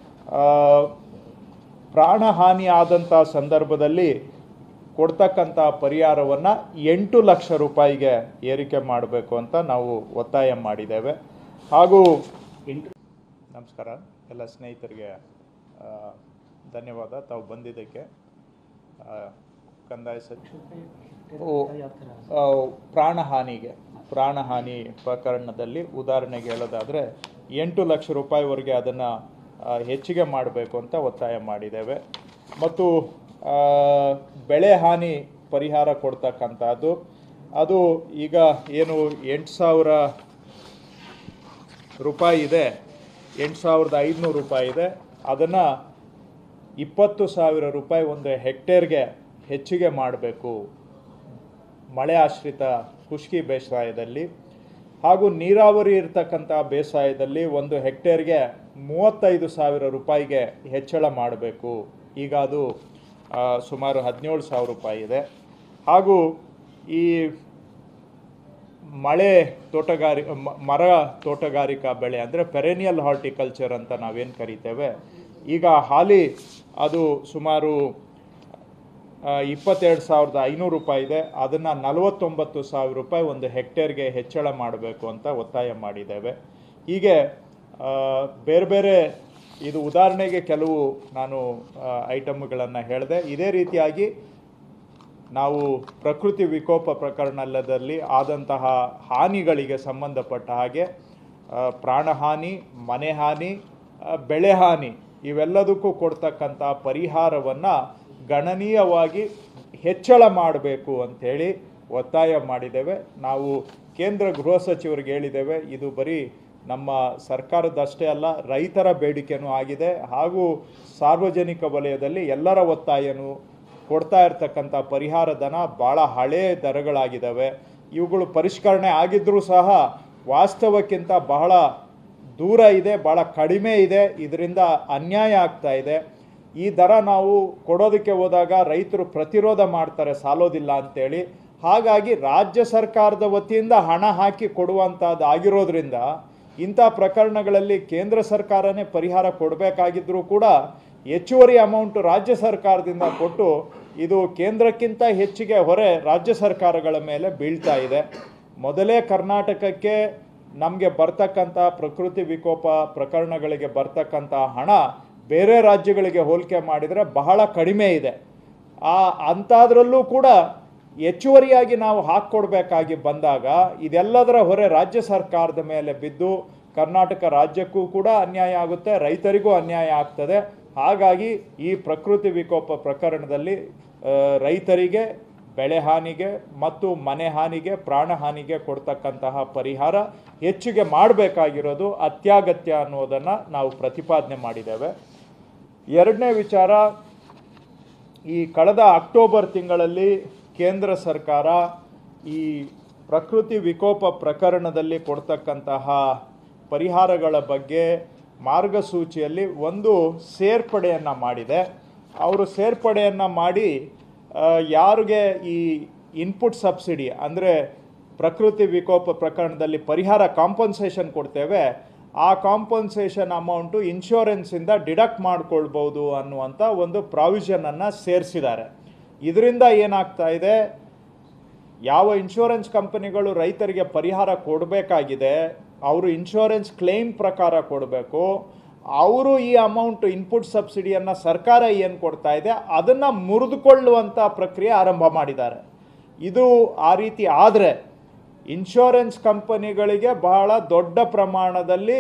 ಪ್ರಾಣಹಾನಿ ಆದಂಥ ಸಂದರ್ಭದಲ್ಲಿ ಕೊಡ್ತಕ್ಕಂಥ ಪರಿಹಾರವನ್ನು ಎಂಟು ಲಕ್ಷ ರೂಪಾಯಿಗೆ ಏರಿಕೆ ಮಾಡಬೇಕು ಅಂತ ನಾವು ಒತ್ತಾಯ ಮಾಡಿದ್ದೇವೆ ಹಾಗೂ ಎಂಟು ನಮಸ್ಕಾರ ಎಲ್ಲ ಸ್ನೇಹಿತರಿಗೆ ಆ, ಧನ್ಯವಾದ ತಾವು ಬಂದಿದ್ದಕ್ಕೆ ಆ, ಕಂದಾಯ ಸಚಿವ ಓ. ಯಾವ ಥರ ಆ, ಪ್ರಾಣಹಾನಿಗೆ ಪ್ರಾಣಹಾನಿ ಪ್ರಕರಣದಲ್ಲಿ ಉದಾಹರಣೆಗೆ ಹೇಳೋದಾದರೆ ಎಂಟು ಲಕ್ಷ ರೂಪಾಯಿವರೆಗೆ ಅದನ್ನು ಹೆಚ್ಚಿಗೆ ಮಾಡಬೇಕು ಅಂತ ಒತ್ತಾಯ ಮಾಡಿದ್ದೇವೆ ಮತ್ತು ಆ, ಬೆಳೆ ಹಾನಿ ಪರಿಹಾರ ಕೊಡ್ತಕ್ಕಂಥದ್ದು ಅದು ಈಗ ಏನು ಎಂಟು ಸಾವಿರ ರೂಪಾಯಿ ಇದೆ ಎಂಟು ಸಾವಿರದ ಐದುನೂರು ರೂಪಾಯಿ ಇದೆ ಅದನ್ನು ಇಪ್ಪತ್ತು ಸಾವಿರ ರೂಪಾಯಿ ಒಂದು ಹೆಕ್ಟೇರ್ಗೆ ಹೆಚ್ಚಿಗೆ ಮಾಡಬೇಕು ಮಳೆ ಆಶ್ರಿತ ಖುಷ್ಕಿ ಬೇಸಾಯದಲ್ಲಿ ಹಾಗೂ ನೀರಾವರಿ ಇರ್ತಕ್ಕಂಥ ಬೇಸಾಯದಲ್ಲಿ ಒಂದು ಹೆಕ್ಟೇರ್ಗೆ ಮೂವತ್ತೈದು ಸಾವಿರ ರೂಪಾಯಿಗೆ ಹೆಚ್ಚಳ ಮಾಡಬೇಕು ಈಗ ಅದು ಆ, ಸುಮಾರು ಹದಿನೇಳು ಸಾವಿರ ರೂಪಾಯಿ ಇದೆ ಹಾಗೂ ಈ ಮಳೆ ತೋಟಗಾರಿ ಮ- ಮರ ತೋಟಗಾರಿಕಾ ಬೆಳೆ ಅಂದರೆ ಪೆರೆನಿಯಲ್ ಹಾರ್ಟಿಕಲ್ಚರ್ ಅಂತ ನಾವೇನು ಕರಿತೇವೆ ಈಗ ಹಾಲಿ ಅದು ಸುಮಾರು ಆ, ಇಪ್ಪತ್ತೆರಡು ಸಾವಿರದ ಐನೂರು ರೂಪಾಯಿ ಇದೆ ಅದನ್ನು ನಲವತ್ತೊಂಬತ್ತು ಸಾವಿರ ರೂಪಾಯಿ ಒಂದು ಹೆಕ್ಟೇರ್ಗೆ ಹೆಚ್ಚಳ ಮಾಡಬೇಕು ಅಂತ ಒತ್ತಾಯ ಮಾಡಿದ್ದೇವೆ ಹೀಗೆ ಆ, ಬೇರೆ ಬೇರೆ ಇದು ಉದಾಹರಣೆಗೆ ಕೆಲವು ನಾನು ಐಟಮ್ಗಳನ್ನು ಹೇಳಿದೆ ಇದೇ ರೀತಿಯಾಗಿ ನಾವು ಪ್ರಕೃತಿ ವಿಕೋಪ ಪ್ರಕರಣದಲ್ಲಿ ಆದಂತಹ ಹಾನಿಗಳಿಗೆ ಸಂಬಂಧಪಟ್ಟ ಹಾಗೆ ಆ, ಪ್ರಾಣಹಾನಿ ಮನೆ ಹಾನಿ ಆ, ಬೆಳೆ ಹಾನಿ ಇವೆಲ್ಲದಕ್ಕೂ ಕೊಡ್ತಕ್ಕಂಥ ಪರಿಹಾರವನ್ನು ಗಣನೀಯವಾಗಿ ಹೆಚ್ಚಳ ಮಾಡಬೇಕು ಅಂಥೇಳಿ ಒತ್ತಾಯ ಮಾಡಿದ್ದೇವೆ ನಾವು ಕೇಂದ್ರ ಗೃಹ ಸಚಿವರಿಗೆ ಹೇಳಿದ್ದೇವೆ ಇದು ಬರೀ ನಮ್ಮ ಸರ್ಕಾರದಷ್ಟೇ ಅಲ್ಲ ರೈತರ ಬೇಡಿಕೆನೂ ಆಗಿದೆ ಹಾಗೂ ಸಾರ್ವಜನಿಕ ವಲಯದಲ್ಲಿ ಎಲ್ಲರ ಒತ್ತಾಯನೂ ಕೊಡ್ತಾ ಇರ್ತಕ್ಕಂಥ ಪರಿಹಾರ ಧನ ಭಾಳ ಹಳೇ ದರಗಳಾಗಿದ್ದಾವೆ ಇವುಗಳು ಪರಿಷ್ಕರಣೆ ಆಗಿದ್ದರೂ ಸಹ ವಾಸ್ತವಕ್ಕಿಂತ ಬಹಳ ದೂರ ಇದೆ ಭಾಳ ಕಡಿಮೆ ಇದೆ ಇದರಿಂದ ಅನ್ಯಾಯ ಆಗ್ತಾ ಇದೆ ಈ ದರ ನಾವು ಕೊಡೋದಕ್ಕೆ ಹೋದಾಗ ರೈತರು ಪ್ರತಿರೋಧ ಮಾಡ್ತಾರೆ ಸಾಲೋದಿಲ್ಲ ಅಂತೇಳಿ ಹಾಗಾಗಿ ರಾಜ್ಯ ಸರ್ಕಾರದ ವತಿಯಿಂದ ಹಣ ಹಾಕಿ ಕೊಡುವಂಥದ್ದು ಆಗಿರೋದ್ರಿಂದ ಇಂಥ ಪ್ರಕರಣಗಳಲ್ಲಿ ಕೇಂದ್ರ ಸರ್ಕಾರನೇ ಪರಿಹಾರ ಕೊಡಬೇಕಾಗಿದ್ದರೂ ಕೂಡ ಹೆಚ್ಚುವರಿ ಅಮೌಂಟ್ ರಾಜ್ಯ ಸರ್ಕಾರದಿಂದ ಕೊಟ್ಟು ಇದು ಕೇಂದ್ರಕ್ಕಿಂತ ಹೆಚ್ಚಿಗೆ ಹೊರೆ ರಾಜ್ಯ ಸರ್ಕಾರಗಳ ಮೇಲೆ ಬೀಳ್ತಾ ಇದೆ ಮೊದಲೇ ಕರ್ನಾಟಕಕ್ಕೆ ನಮಗೆ ಬರ್ತಕ್ಕಂಥ ಪ್ರಕೃತಿ ವಿಕೋಪ ಪ್ರಕರಣಗಳಿಗೆ ಬರ್ತಕ್ಕಂಥ ಹಣ ಬೇರೆ ರಾಜ್ಯಗಳಿಗೆ ಹೋಲಿಕೆ ಮಾಡಿದರೆ ಬಹಳ ಕಡಿಮೆ ಇದೆ ಆ ಅಂಥದ್ರಲ್ಲೂ ಕೂಡ ಹೆಚ್ಚುವರಿಯಾಗಿ ನಾವು ಹಾಕ್ಕೊಡ್ಬೇಕಾಗಿ ಬಂದಾಗ ಇದೆಲ್ಲದರ ಹೊರೆ ರಾಜ್ಯ ಸರ್ಕಾರದ ಮೇಲೆ ಬಿದ್ದು ಕರ್ನಾಟಕ ರಾಜ್ಯಕ್ಕೂ ಕೂಡ ಅನ್ಯಾಯ ಆಗುತ್ತೆ ರೈತರಿಗೂ ಅನ್ಯಾಯ ಆಗ್ತದೆ ಹಾಗಾಗಿ ಈ ಪ್ರಕೃತಿ ವಿಕೋಪ ಪ್ರಕರಣದಲ್ಲಿ ಆ, ರೈತರಿಗೆ ಬೆಳೆ ಹಾನಿಗೆ ಮತ್ತು ಮನೆ ಹಾನಿಗೆ ಪ್ರಾಣ ಹಾನಿಗೆ ಕೊಡ್ತಕ್ಕಂತಹ ಪರಿಹಾರ ಹೆಚ್ಚಿಗೆ ಮಾಡಬೇಕಾಗಿರೋದು ಅತ್ಯಗತ್ಯ ಅನ್ನೋದನ್ನು ನಾವು ಪ್ರತಿಪಾದನೆ ಮಾಡಿದ್ದೇವೆ ಎರಡನೇ ವಿಚಾರ ಈ ಕಳೆದ ಅಕ್ಟೋಬರ್ ತಿಂಗಳಲ್ಲಿ ಕೇಂದ್ರ ಸರ್ಕಾರ ಈ ಪ್ರಕೃತಿ ವಿಕೋಪ ಪ್ರಕರಣದಲ್ಲಿ ಕೊಡ್ತಕ್ಕಂತಹ ಪರಿಹಾರಗಳ ಬಗ್ಗೆ ಮಾರ್ಗಸೂಚಿಯಲ್ಲಿ ಒಂದು ಸೇರ್ಪಡೆಯನ್ನು ಮಾಡಿದೆ ಅವರು ಸೇರ್ಪಡೆಯನ್ನು ಮಾಡಿ ಆ, ಯಾರಿಗೆ ಈ ಇನ್ಪುಟ್ ಸಬ್ಸಿಡಿ ಅಂದರೆ ಪ್ರಕೃತಿ ವಿಕೋಪ ಪ್ರಕರಣದಲ್ಲಿ ಪರಿಹಾರ ಕಾಂಪನ್ಸೇಷನ್ ಕೊಡ್ತೇವೆ ಆ ಕಾಂಪನ್ಸೇಷನ್ ಅಮೌಂಟು ಇನ್ಶೂರೆನ್ಸಿಂದ ಡಿಡಕ್ಟ್ ಮಾಡ್ಕೊಳ್ಬೋದು ಅನ್ನುವಂಥ ಒಂದು ಪ್ರಾವಿಷನನ್ನು ಸೇರಿಸಿದ್ದಾರೆ ಇದರಿಂದ ಏನಾಗ್ತಾ ಇದೆ ಯಾವ ಇನ್ಶೂರೆನ್ಸ್ ಕಂಪನಿಗಳು ರೈತರಿಗೆ ಪರಿಹಾರ ಕೊಡಬೇಕಾಗಿದೆ ಅವರು ಇನ್ಶೂರೆನ್ಸ್ ಕ್ಲೇಮ್ ಪ್ರಕಾರ ಕೊಡಬೇಕು ಅವರು ಈ ಅಮೌಂಟ್ ಇನ್ಪುಟ್ ಸಬ್ಸಿಡಿಯನ್ನು ಸರ್ಕಾರ ಏನು ಕೊಡ್ತಾ ಇದೆ ಅದನ್ನು ಮುರಿದುಕೊಳ್ಳುವಂಥ ಪ್ರಕ್ರಿಯೆ ಆರಂಭ ಮಾಡಿದ್ದಾರೆ ಇದು ಆ ರೀತಿ ಆದರೆ ಇನ್ಶೂರೆನ್ಸ್ ಕಂಪನಿಗಳಿಗೆ ಬಹಳ ದೊಡ್ಡ ಪ್ರಮಾಣದಲ್ಲಿ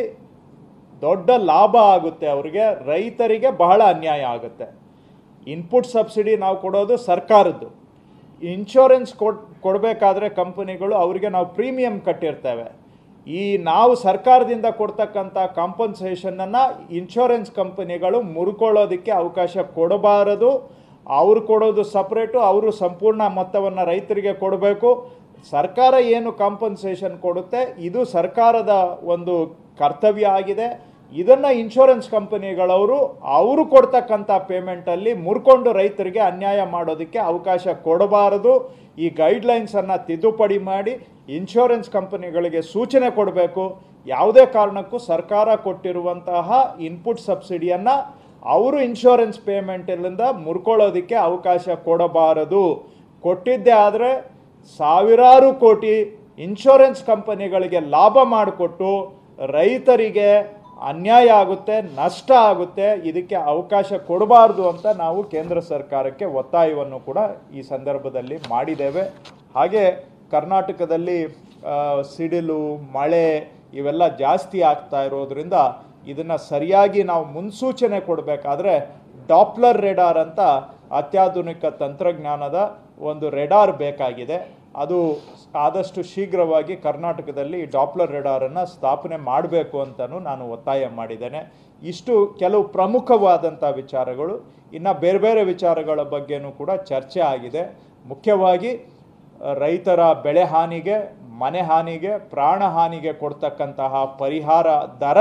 ದೊಡ್ಡ ಲಾಭ ಆಗುತ್ತೆ ಅವರಿಗೆ ರೈತರಿಗೆ ಬಹಳ ಅನ್ಯಾಯ ಆಗುತ್ತೆ ಇನ್ಪುಟ್ ಸಬ್ಸಿಡಿ ನಾವು ಕೊಡೋದು ಸರ್ಕಾರದ್ದು ಇನ್ಶೂರೆನ್ಸ್ ಕೊಡ್ ಕೊಡಬೇಕಾದ್ರೆ ಕಂಪನಿಗಳು ಅವರಿಗೆ ನಾವು ಪ್ರೀಮಿಯಂ ಕಟ್ಟಿರ್ತೇವೆ ಈ ನಾವು ಸರ್ಕಾರದಿಂದ ಕೊಡ್ತಕ್ಕಂಥ ಕಾಂಪನ್ಸೇಷನನ್ನು ಇನ್ಶೂರೆನ್ಸ್ ಕಂಪನಿಗಳು ಮುರ್ಕೊಳ್ಳೋದಕ್ಕೆ ಅವಕಾಶ ಕೊಡಬಾರದು ಅವ್ರು ಕೊಡೋದು ಸಪ್ರೇಟು ಅವರು ಸಂಪೂರ್ಣ ಮೊತ್ತವನ್ನು ರೈತರಿಗೆ ಕೊಡಬೇಕು ಸರ್ಕಾರ ಏನು ಕಾಂಪನ್ಸೇಷನ್ ಕೊಡುತ್ತೆ ಇದು ಸರ್ಕಾರದ ಒಂದು ಕರ್ತವ್ಯ ಆಗಿದೆ ಇದನ್ನು ಇನ್ಶೂರೆನ್ಸ್ ಕಂಪನಿಗಳವರು ಅವರು ಕೊಡ್ತಕ್ಕಂಥ ಪೇಮೆಂಟಲ್ಲಿ ಮುರ್ಕೊಂಡು ರೈತರಿಗೆ ಅನ್ಯಾಯ ಮಾಡೋದಕ್ಕೆ ಅವಕಾಶ ಕೊಡಬಾರದು ಈ ಗೈಡ್ಲೈನ್ಸನ್ನು ತಿದ್ದುಪಡಿ ಮಾಡಿ ಇನ್ಶೂರೆನ್ಸ್ ಕಂಪನಿಗಳಿಗೆ ಸೂಚನೆ ಕೊಡಬೇಕು ಯಾವುದೇ ಕಾರಣಕ್ಕೂ ಸರ್ಕಾರ ಕೊಟ್ಟಿರುವಂತಹ ಇನ್ಪುಟ್ ಸಬ್ಸಿಡಿಯನ್ನು ಅವರು ಇನ್ಶೂರೆನ್ಸ್ ಪೇಮೆಂಟಲ್ಲಿಂದ ಮುರ್ಕೊಳ್ಳೋದಕ್ಕೆ ಅವಕಾಶ ಕೊಡಬಾರದು ಕೊಟ್ಟಿದ್ದೇ ಆದರೆ ಸಾವಿರಾರು ಕೋಟಿ ಇನ್ಶೂರೆನ್ಸ್ ಕಂಪನಿಗಳಿಗೆ ಲಾಭ ಮಾಡಿಕೊಟ್ಟು ರೈತರಿಗೆ ಅನ್ಯಾಯ ಆಗುತ್ತೆ ನಷ್ಟ ಆಗುತ್ತೆ ಇದಕ್ಕೆ ಅವಕಾಶ ಕೊಡಬಾರ್ದು ಅಂತ ನಾವು ಕೇಂದ್ರ ಸರ್ಕಾರಕ್ಕೆ ಒತ್ತಾಯವನ್ನು ಕೂಡ ಈ ಸಂದರ್ಭದಲ್ಲಿ ಮಾಡಿದ್ದೇವೆ ಹಾಗೆ ಕರ್ನಾಟಕದಲ್ಲಿ ಆ, ಸಿಡಿಲು ಮಳೆ ಇವೆಲ್ಲ ಜಾಸ್ತಿ ಆಗ್ತಾ ಇರೋದ್ರಿಂದ ಇದನ್ನು ಸರಿಯಾಗಿ ನಾವು ಮುನ್ಸೂಚನೆ ಕೊಡಬೇಕಾದ್ರೆ ಡಾಪ್ಲರ್ ರೆಡಾರ್ ಅಂತ ಅತ್ಯಾಧುನಿಕ ತಂತ್ರಜ್ಞಾನದ ಒಂದು ರೆಡಾರ್ ಬೇಕಾಗಿದೆ ಅದು ಆದಷ್ಟು ಶೀಘ್ರವಾಗಿ ಕರ್ನಾಟಕದಲ್ಲಿ ಈ ಡಾಪ್ಲರ್ ರೆಡಾರನ್ನು ಸ್ಥಾಪನೆ ಮಾಡಬೇಕು ಅಂತಲೂ ನಾನು ಒತ್ತಾಯ ಮಾಡಿದ್ದೇನೆ ಇಷ್ಟು ಕೆಲವು ಪ್ರಮುಖವಾದಂಥ ವಿಚಾರಗಳು ಇನ್ನು ಬೇರೆ ಬೇರೆ ವಿಚಾರಗಳ ಬಗ್ಗೆನೂ ಕೂಡ ಚರ್ಚೆ ಆಗಿದೆ ಮುಖ್ಯವಾಗಿ ಆ, ರೈತರ ಬೆಳೆ ಹಾನಿಗೆ ಮನೆ ಹಾನಿಗೆ ಪ್ರಾಣ ಹಾನಿಗೆ ಕೊಡ್ತಕ್ಕಂತಹ ಪರಿಹಾರ ದರ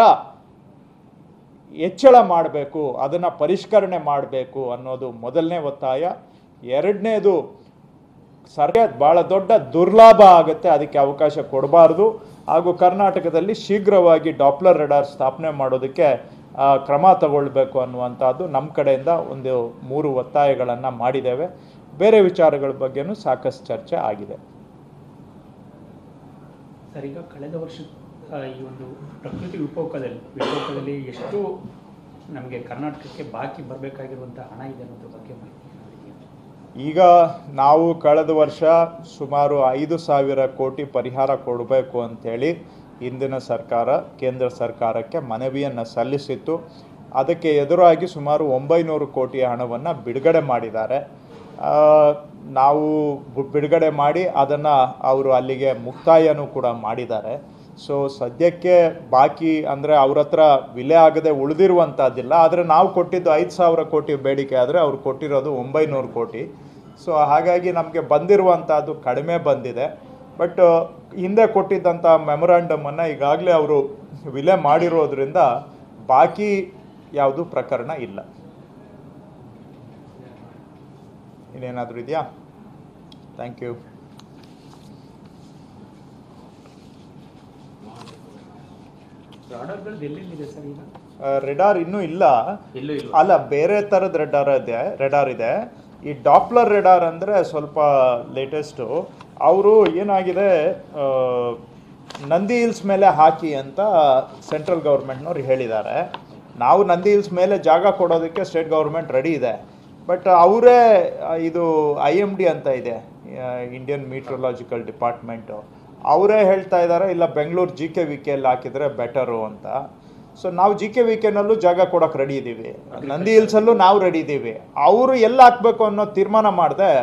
ಹೆಚ್ಚಳ ಮಾಡಬೇಕು ಅದನ್ನು ಪರಿಷ್ಕರಣೆ ಮಾಡಬೇಕು ಅನ್ನೋದು ಮೊದಲನೇ ಒತ್ತಾಯ ಎರಡನೇದು ಸರ್ಕಾರ ಭಾಳ ದೊಡ್ಡ ದುರ್ಲಾಭ ಆಗುತ್ತೆ ಅದಕ್ಕೆ ಅವಕಾಶ ಕೊಡಬಾರ್ದು ಹಾಗೂ ಕರ್ನಾಟಕದಲ್ಲಿ ಶೀಘ್ರವಾಗಿ ಡಾಪ್ಲರ್ ರೆಡಾರ್ ಸ್ಥಾಪನೆ ಮಾಡೋದಕ್ಕೆ ಆ, ಕ್ರಮ ತಗೊಳ್ಬೇಕು ಅನ್ನುವಂಥದ್ದು ನಮ್ಮ ಕಡೆಯಿಂದ ಒಂದು ಮೂರು ಒತ್ತಾಯಗಳನ್ನು ಮಾಡಿದ್ದೇವೆ ಬೇರೆ ವಿಚಾರಗಳ ಬಗ್ಗೆನೂ ಸಾಕಷ್ಟು ಚರ್ಚೆ ಆಗಿದೆ ಸರ್ ಈಗ ಕಳೆದ ವರ್ಷ ಆ, ಈ ಒಂದು ಪ್ರಕೃತಿ ವಿಕೋಪದಲ್ಲಿ ವಿಕೋಪದಲ್ಲಿ ಎಷ್ಟು ನಮಗೆ ಕರ್ನಾಟಕಕ್ಕೆ ಬಾಕಿ ಬರಬೇಕಾಗಿರುವಂಥ ಹಣ ಇದೆ ಅನ್ನೋದ್ರ ಬಗ್ಗೆ ಮಾಹಿತಿ ಏನಾದ್ರು ಇದೆಯಾ? ಈಗ ನಾವು ಕಳೆದ ವರ್ಷ ಸುಮಾರು ಐದು ಸಾವಿರ ಕೋಟಿ ಪರಿಹಾರ ಕೊಡಬೇಕು ಅಂತೇಳಿ ಹಿಂದಿನ ಸರ್ಕಾರ ಕೇಂದ್ರ ಸರ್ಕಾರಕ್ಕೆ ಮನವಿಯನ್ನು ಸಲ್ಲಿಸಿತ್ತು ಅದಕ್ಕೆ ಎದುರಾಗಿ ಸುಮಾರು ಒಂಬೈನೂರು ಕೋಟಿ ಹಣವನ್ನು ಬಿಡುಗಡೆ ಮಾಡಿದ್ದಾರೆ ಆ, ನಾವು ಬು- ಬಿಡುಗಡೆ ಮಾಡಿ ಅದನ್ನು ಅವರು ಅಲ್ಲಿಗೆ ಮುಕ್ತಾಯನೂ ಕೂಡ ಮಾಡಿದ್ದಾರೆ ಸೊ ಸದ್ಯಕ್ಕೆ ಬಾಕಿ ಅಂದರೆ ಅವ್ರ ಹತ್ರ ವಿಲೆ ಆಗದೆ ಉಳಿದಿರುವಂಥದ್ದಿಲ್ಲ ಆದರೆ ನಾವು ಕೊಟ್ಟಿದ್ದು ಐದು ಸಾವಿರ ಕೋಟಿ ಬೇಡಿಕೆ ಆದರೆ ಅವ್ರು ಕೊಟ್ಟಿರೋದು ಒಂಬೈನೂರು ಕೋಟಿ ಸೊ ಹಾಗಾಗಿ ನಮಗೆ ಬಂದಿರುವಂಥದ್ದು ಕಡಿಮೆ ಬಂದಿದೆ ಬಟ್ ಹಿಂದೆ ಕೊಟ್ಟಿದ್ದಂಥ ಮೆಮೊರಾಂಡಮನ್ನು ಈಗಾಗಲೇ ಅವರು ವಿಲೆ ಮಾಡಿರೋದ್ರಿಂದ ಬಾಕಿ ಯಾವುದು ಪ್ರಕರಣ ಇಲ್ಲ ಇನ್ನೇನಾದರೂ ಇದೆಯಾ ಥ್ಯಾಂಕ್ ಯು ರಾಡರ್ಗಳದ್ದು ಎಲ್ಲೆಲ್ಲಿದೆ ಸರ್ ಈಗ ರೆಡಾರ್ ಇನ್ನೂ ಇಲ್ಲ ಎಲ್ಲೂ ಇಲ್ಲ ಅಲ್ಲ ಬೇರೆ ಥರದ ರೆಡಾರ್ ಇದೆ ರೆಡಾರ್ ಇದೆ ಈ ಡಾಪ್ಲರ್ ರೆಡಾರ್ ಅಂದರೆ ಸ್ವಲ್ಪ ಲೇಟೆಸ್ಟು ಅವರು ಏನಾಗಿದೆ ಆ, ನಂದಿ ಹಿಲ್ಸ್ ಮೇಲೆ ಹಾಕಿ ಅಂತ ಸೆಂಟ್ರಲ್ ಗೌರ್ಮೆಂಟ್ನವ್ರು ಹೇಳಿದ್ದಾರೆ ನಾವು ನಂದಿ ಹಿಲ್ಸ್ ಮೇಲೆ ಜಾಗ ಕೊಡೋದಕ್ಕೆ ಸ್ಟೇಟ್ ಗೌರ್ಮೆಂಟ್ ರೆಡಿ ಇದೆ ಬಟ್ ಅವರೇ ಇದು ಐ ಎಮ್ ಡಿ ಅಂತ ಇದೆ ಇಂಡಿಯನ್ ಮೀಟ್ರೊಲಾಜಿಕಲ್ ಡಿಪಾರ್ಟ್ಮೆಂಟು ಅವರೇ ಹೇಳ್ತಾ ಇದ್ದಾರೆ ಇಲ್ಲ ಬೆಂಗಳೂರು ಜಿ ಕೆ ವಿ ಕೆಲ್ಲಿ ಹಾಕಿದರೆ ಬೆಟರು ಅಂತ ಸೊ ನಾವು ಜಿ ಕೆ ವಿ ಕೆನಲ್ಲೂ ಜಾಗ ಕೊಡೋಕೆ ರೆಡಿ ಇದ್ದೀವಿ ನಂದಿ ಹಿಲ್ಸಲ್ಲೂ ನಾವು ರೆಡಿ ಇದ್ದೀವಿ ಅವರು ಎಲ್ಲಿ ಹಾಕ್ಬೇಕು ಅನ್ನೋ ತೀರ್ಮಾನ ಮಾಡದೆ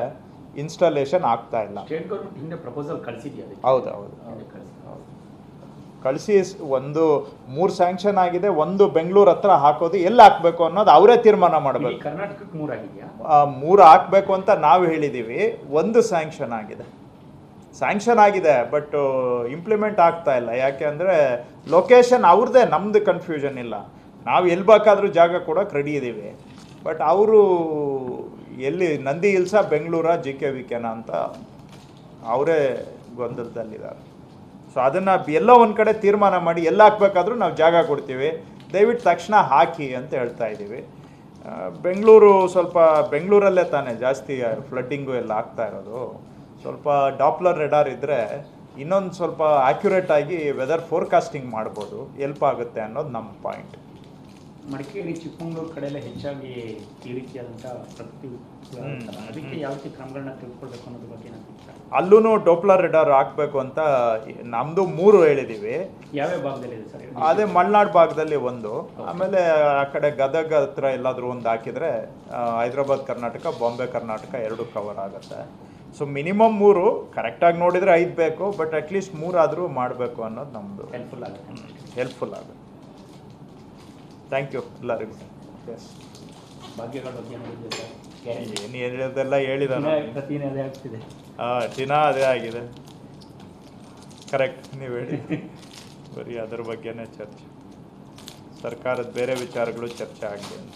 ಇನ್ಸ್ಟಾಲೇಷನ್ ಆಗ್ತಾ ಇಲ್ಲ ಸ್ಟೇಟ್ ಗೌರ್ಮೆಂಟ್ ಹಿಂದೆ ಪ್ರಪೋಸಲ್ ಕಳಿಸಿದ್ಯಾ ಅದಕ್ಕೆ ಹೌದು ಹೌದು ಹಿಂದೆ ಕಳಿಸಿ ಕಳಿಸಿ ಒಂದು ಮೂರು ಸ್ಯಾಂಕ್ಷನ್ ಆಗಿದೆ ಒಂದು ಬೆಂಗಳೂರು ಹತ್ರ ಹಾಕೋದು ಎಲ್ಲಿ ಹಾಕಬೇಕು ಅನ್ನೋದು ಅವರೇ ತೀರ್ಮಾನ ಇಡೀ ಮಾಡಬೇಕು ಕರ್ನಾಟಕಕ್ಕೆ ಮೂರಾಗಿದೆಯಾ ಮೂರು ಹಾಕಬೇಕು ಅಂತ ನಾವು ಹೇಳಿದ್ದೀವಿ ಒಂದು ಸ್ಯಾಂಕ್ಷನ್ ಆಗಿದೆ ಸ್ಯಾಂಕ್ಷನ್ ಆಗಿದೆ ಬಟ್ ಇಂಪ್ಲಿಮೆಂಟ್ ಆಗ್ತಾ ಇಲ್ಲ ಯಾಕೆ ಅಂದರೆ ಲೊಕೇಶನ್ ಅವ್ರದ್ದೇ ನಮ್ಮದು ಕನ್ಫ್ಯೂಷನ್ ಇಲ್ಲ ನಾವು ಎಲ್ಲಿ ಬೇಕಾದ್ರೂ ಜಾಗ ಕೊಡೋಕೆ ರೆಡಿ ಇದ್ದೀವಿ ಬಟ್ ಅವರು ಎಲ್ಲಿ ನಂದಿ ಹಿಲ್ಸ ಬೆಂಗಳೂರ ಜಿ ಕೆ ವಿ ಕೆನ ಅಂತ ಅವರೇ ಗೊಂದಲದಲ್ಲಿದ್ದಾರೆ ಸೊ ಅದನ್ನು ಎಲ್ಲೋ ಒಂದು ಕಡೆ ತೀರ್ಮಾನ ಮಾಡಿ ಎಲ್ಲ ಹಾಕ್ಬೇಕಾದ್ರೂ ನಾವು ಜಾಗ ಕೊಡ್ತೀವಿ ದಯವಿಟ್ಟು ತಕ್ಷಣ ಹಾಕಿ ಅಂತ ಹೇಳ್ತಾ ಇದ್ದೀವಿ ಆ, ಬೆಂಗಳೂರು ಸ್ವಲ್ಪ ಬೆಂಗಳೂರಲ್ಲೇ ತಾನೇ ಜಾಸ್ತಿ ಫ್ಲಡ್ಡಿಂಗು ಎಲ್ಲ ಆಗ್ತಾ ಇರೋದು ಸ್ವಲ್ಪ ಡಾಪ್ಲರ್ ರೆಡಾರ್ ಇದ್ದರೆ ಇನ್ನೊಂದು ಸ್ವಲ್ಪ ಆ್ಯಕ್ಯುರೇಟ್ ಆಗಿ ವೆದರ್ ಫೋರ್ಕಾಸ್ಟಿಂಗ್ ಮಾಡ್ಬೋದು ಎಲ್ಪ್ ಆಗುತ್ತೆ ಅನ್ನೋದು ನಮ್ಮ ಪಾಯಿಂಟ್ ಮಡಿಕೇರಿ ಚಿಕ್ಕಮಗಳೂರು ಕಡೆ ಎಲ್ಲ ಹೆಚ್ಚಾಗಿ ಈ ರೀತಿಯಾದಂಥ ಪ್ರಕೃತಿ ವಿಕೋಪ ಹ್ಮ್. ಆಗ್ತಲ್ಲ. ಅದಕ್ಕೆ ಯಾವ ರೀತಿ ಕ್ರಮಗಳನ್ನ ತೆಗೆದುಕೊಳ್ಬೇಕು ಅನ್ನೋದ್ರ ಬಗ್ಗೆ ನಾನು ಅಭಿಪ್ರಾಯ. ಅಲ್ಲೂ ಡೋಪ್ಲರ್ ರೆಡಾರ್ ಹಾಕಬೇಕು ಅಂತ ನಮ್ಮದು ಮೂರು ಹೇಳಿದ್ದೀವಿ ಯಾವ್ಯಾವ ಭಾಗದಲ್ಲಿ ಇದೆ ಸರ್ ಅದೇ ಮಲೆನಾಡು ಭಾಗದಲ್ಲಿ ಒಂದು ಆಮೇಲೆ ಆ ಕಡೆ ಗದಗ ಹತ್ರ ಎಲ್ಲಾದರೂ ಒಂದು ಹಾಕಿದರೆ ಹೈದ್ರಾಬಾದ್ ಕರ್ನಾಟಕ ಬಾಂಬೆ ಕರ್ನಾಟಕ ಎರಡು ಕವರ್ ಆಗುತ್ತೆ ಸೊ ಮಿನಿಮಮ್ ಮೂರು ಕರೆಕ್ಟಾಗಿ ನೋಡಿದರೆ ಐದು ಬೇಕು ಬಟ್ ಅಟ್ಲೀಸ್ಟ್ ಮೂರಾದರೂ ಮಾಡಬೇಕು ಅನ್ನೋದು ನಮ್ಮದು ಹೆಲ್ಪ್ಫುಲ್ ಆಗುತ್ತೆ ಹೆಲ್ಪ್ಫುಲ್ ಆಗುತ್ತೆ ಥ್ಯಾಂಕ್ ಯು ಎಲ್ಲರಿಗೂ ಎಸ್ ಭಾಗ್ಯಗಳ ಬಗ್ಗೆ ನೋಡಿದ್ರೆ ಸರ್ ಗ್ಯಾರಂಟಿ ಏನು ಹೇಳಿದೆಲ್ಲ ಹೇಳಿದಾನೆ ಪ್ರತಿನೇ ಅದೇ ಆಗ್ತಿದೆ ಹಾಂ ದಿನ ಅದೇ ಆಗಿದೆ ಕರೆಕ್ಟ್ ನೀವು ಹೇಳಿ ಬರೀ ಅದ್ರ ಬಗ್ಗೆನೇ ಚರ್ಚೆ ಸರ್ಕಾರದ ಬೇರೆ ವಿಚಾರಗಳು ಚರ್ಚೆ ಆಗಲಿ ಅಂತ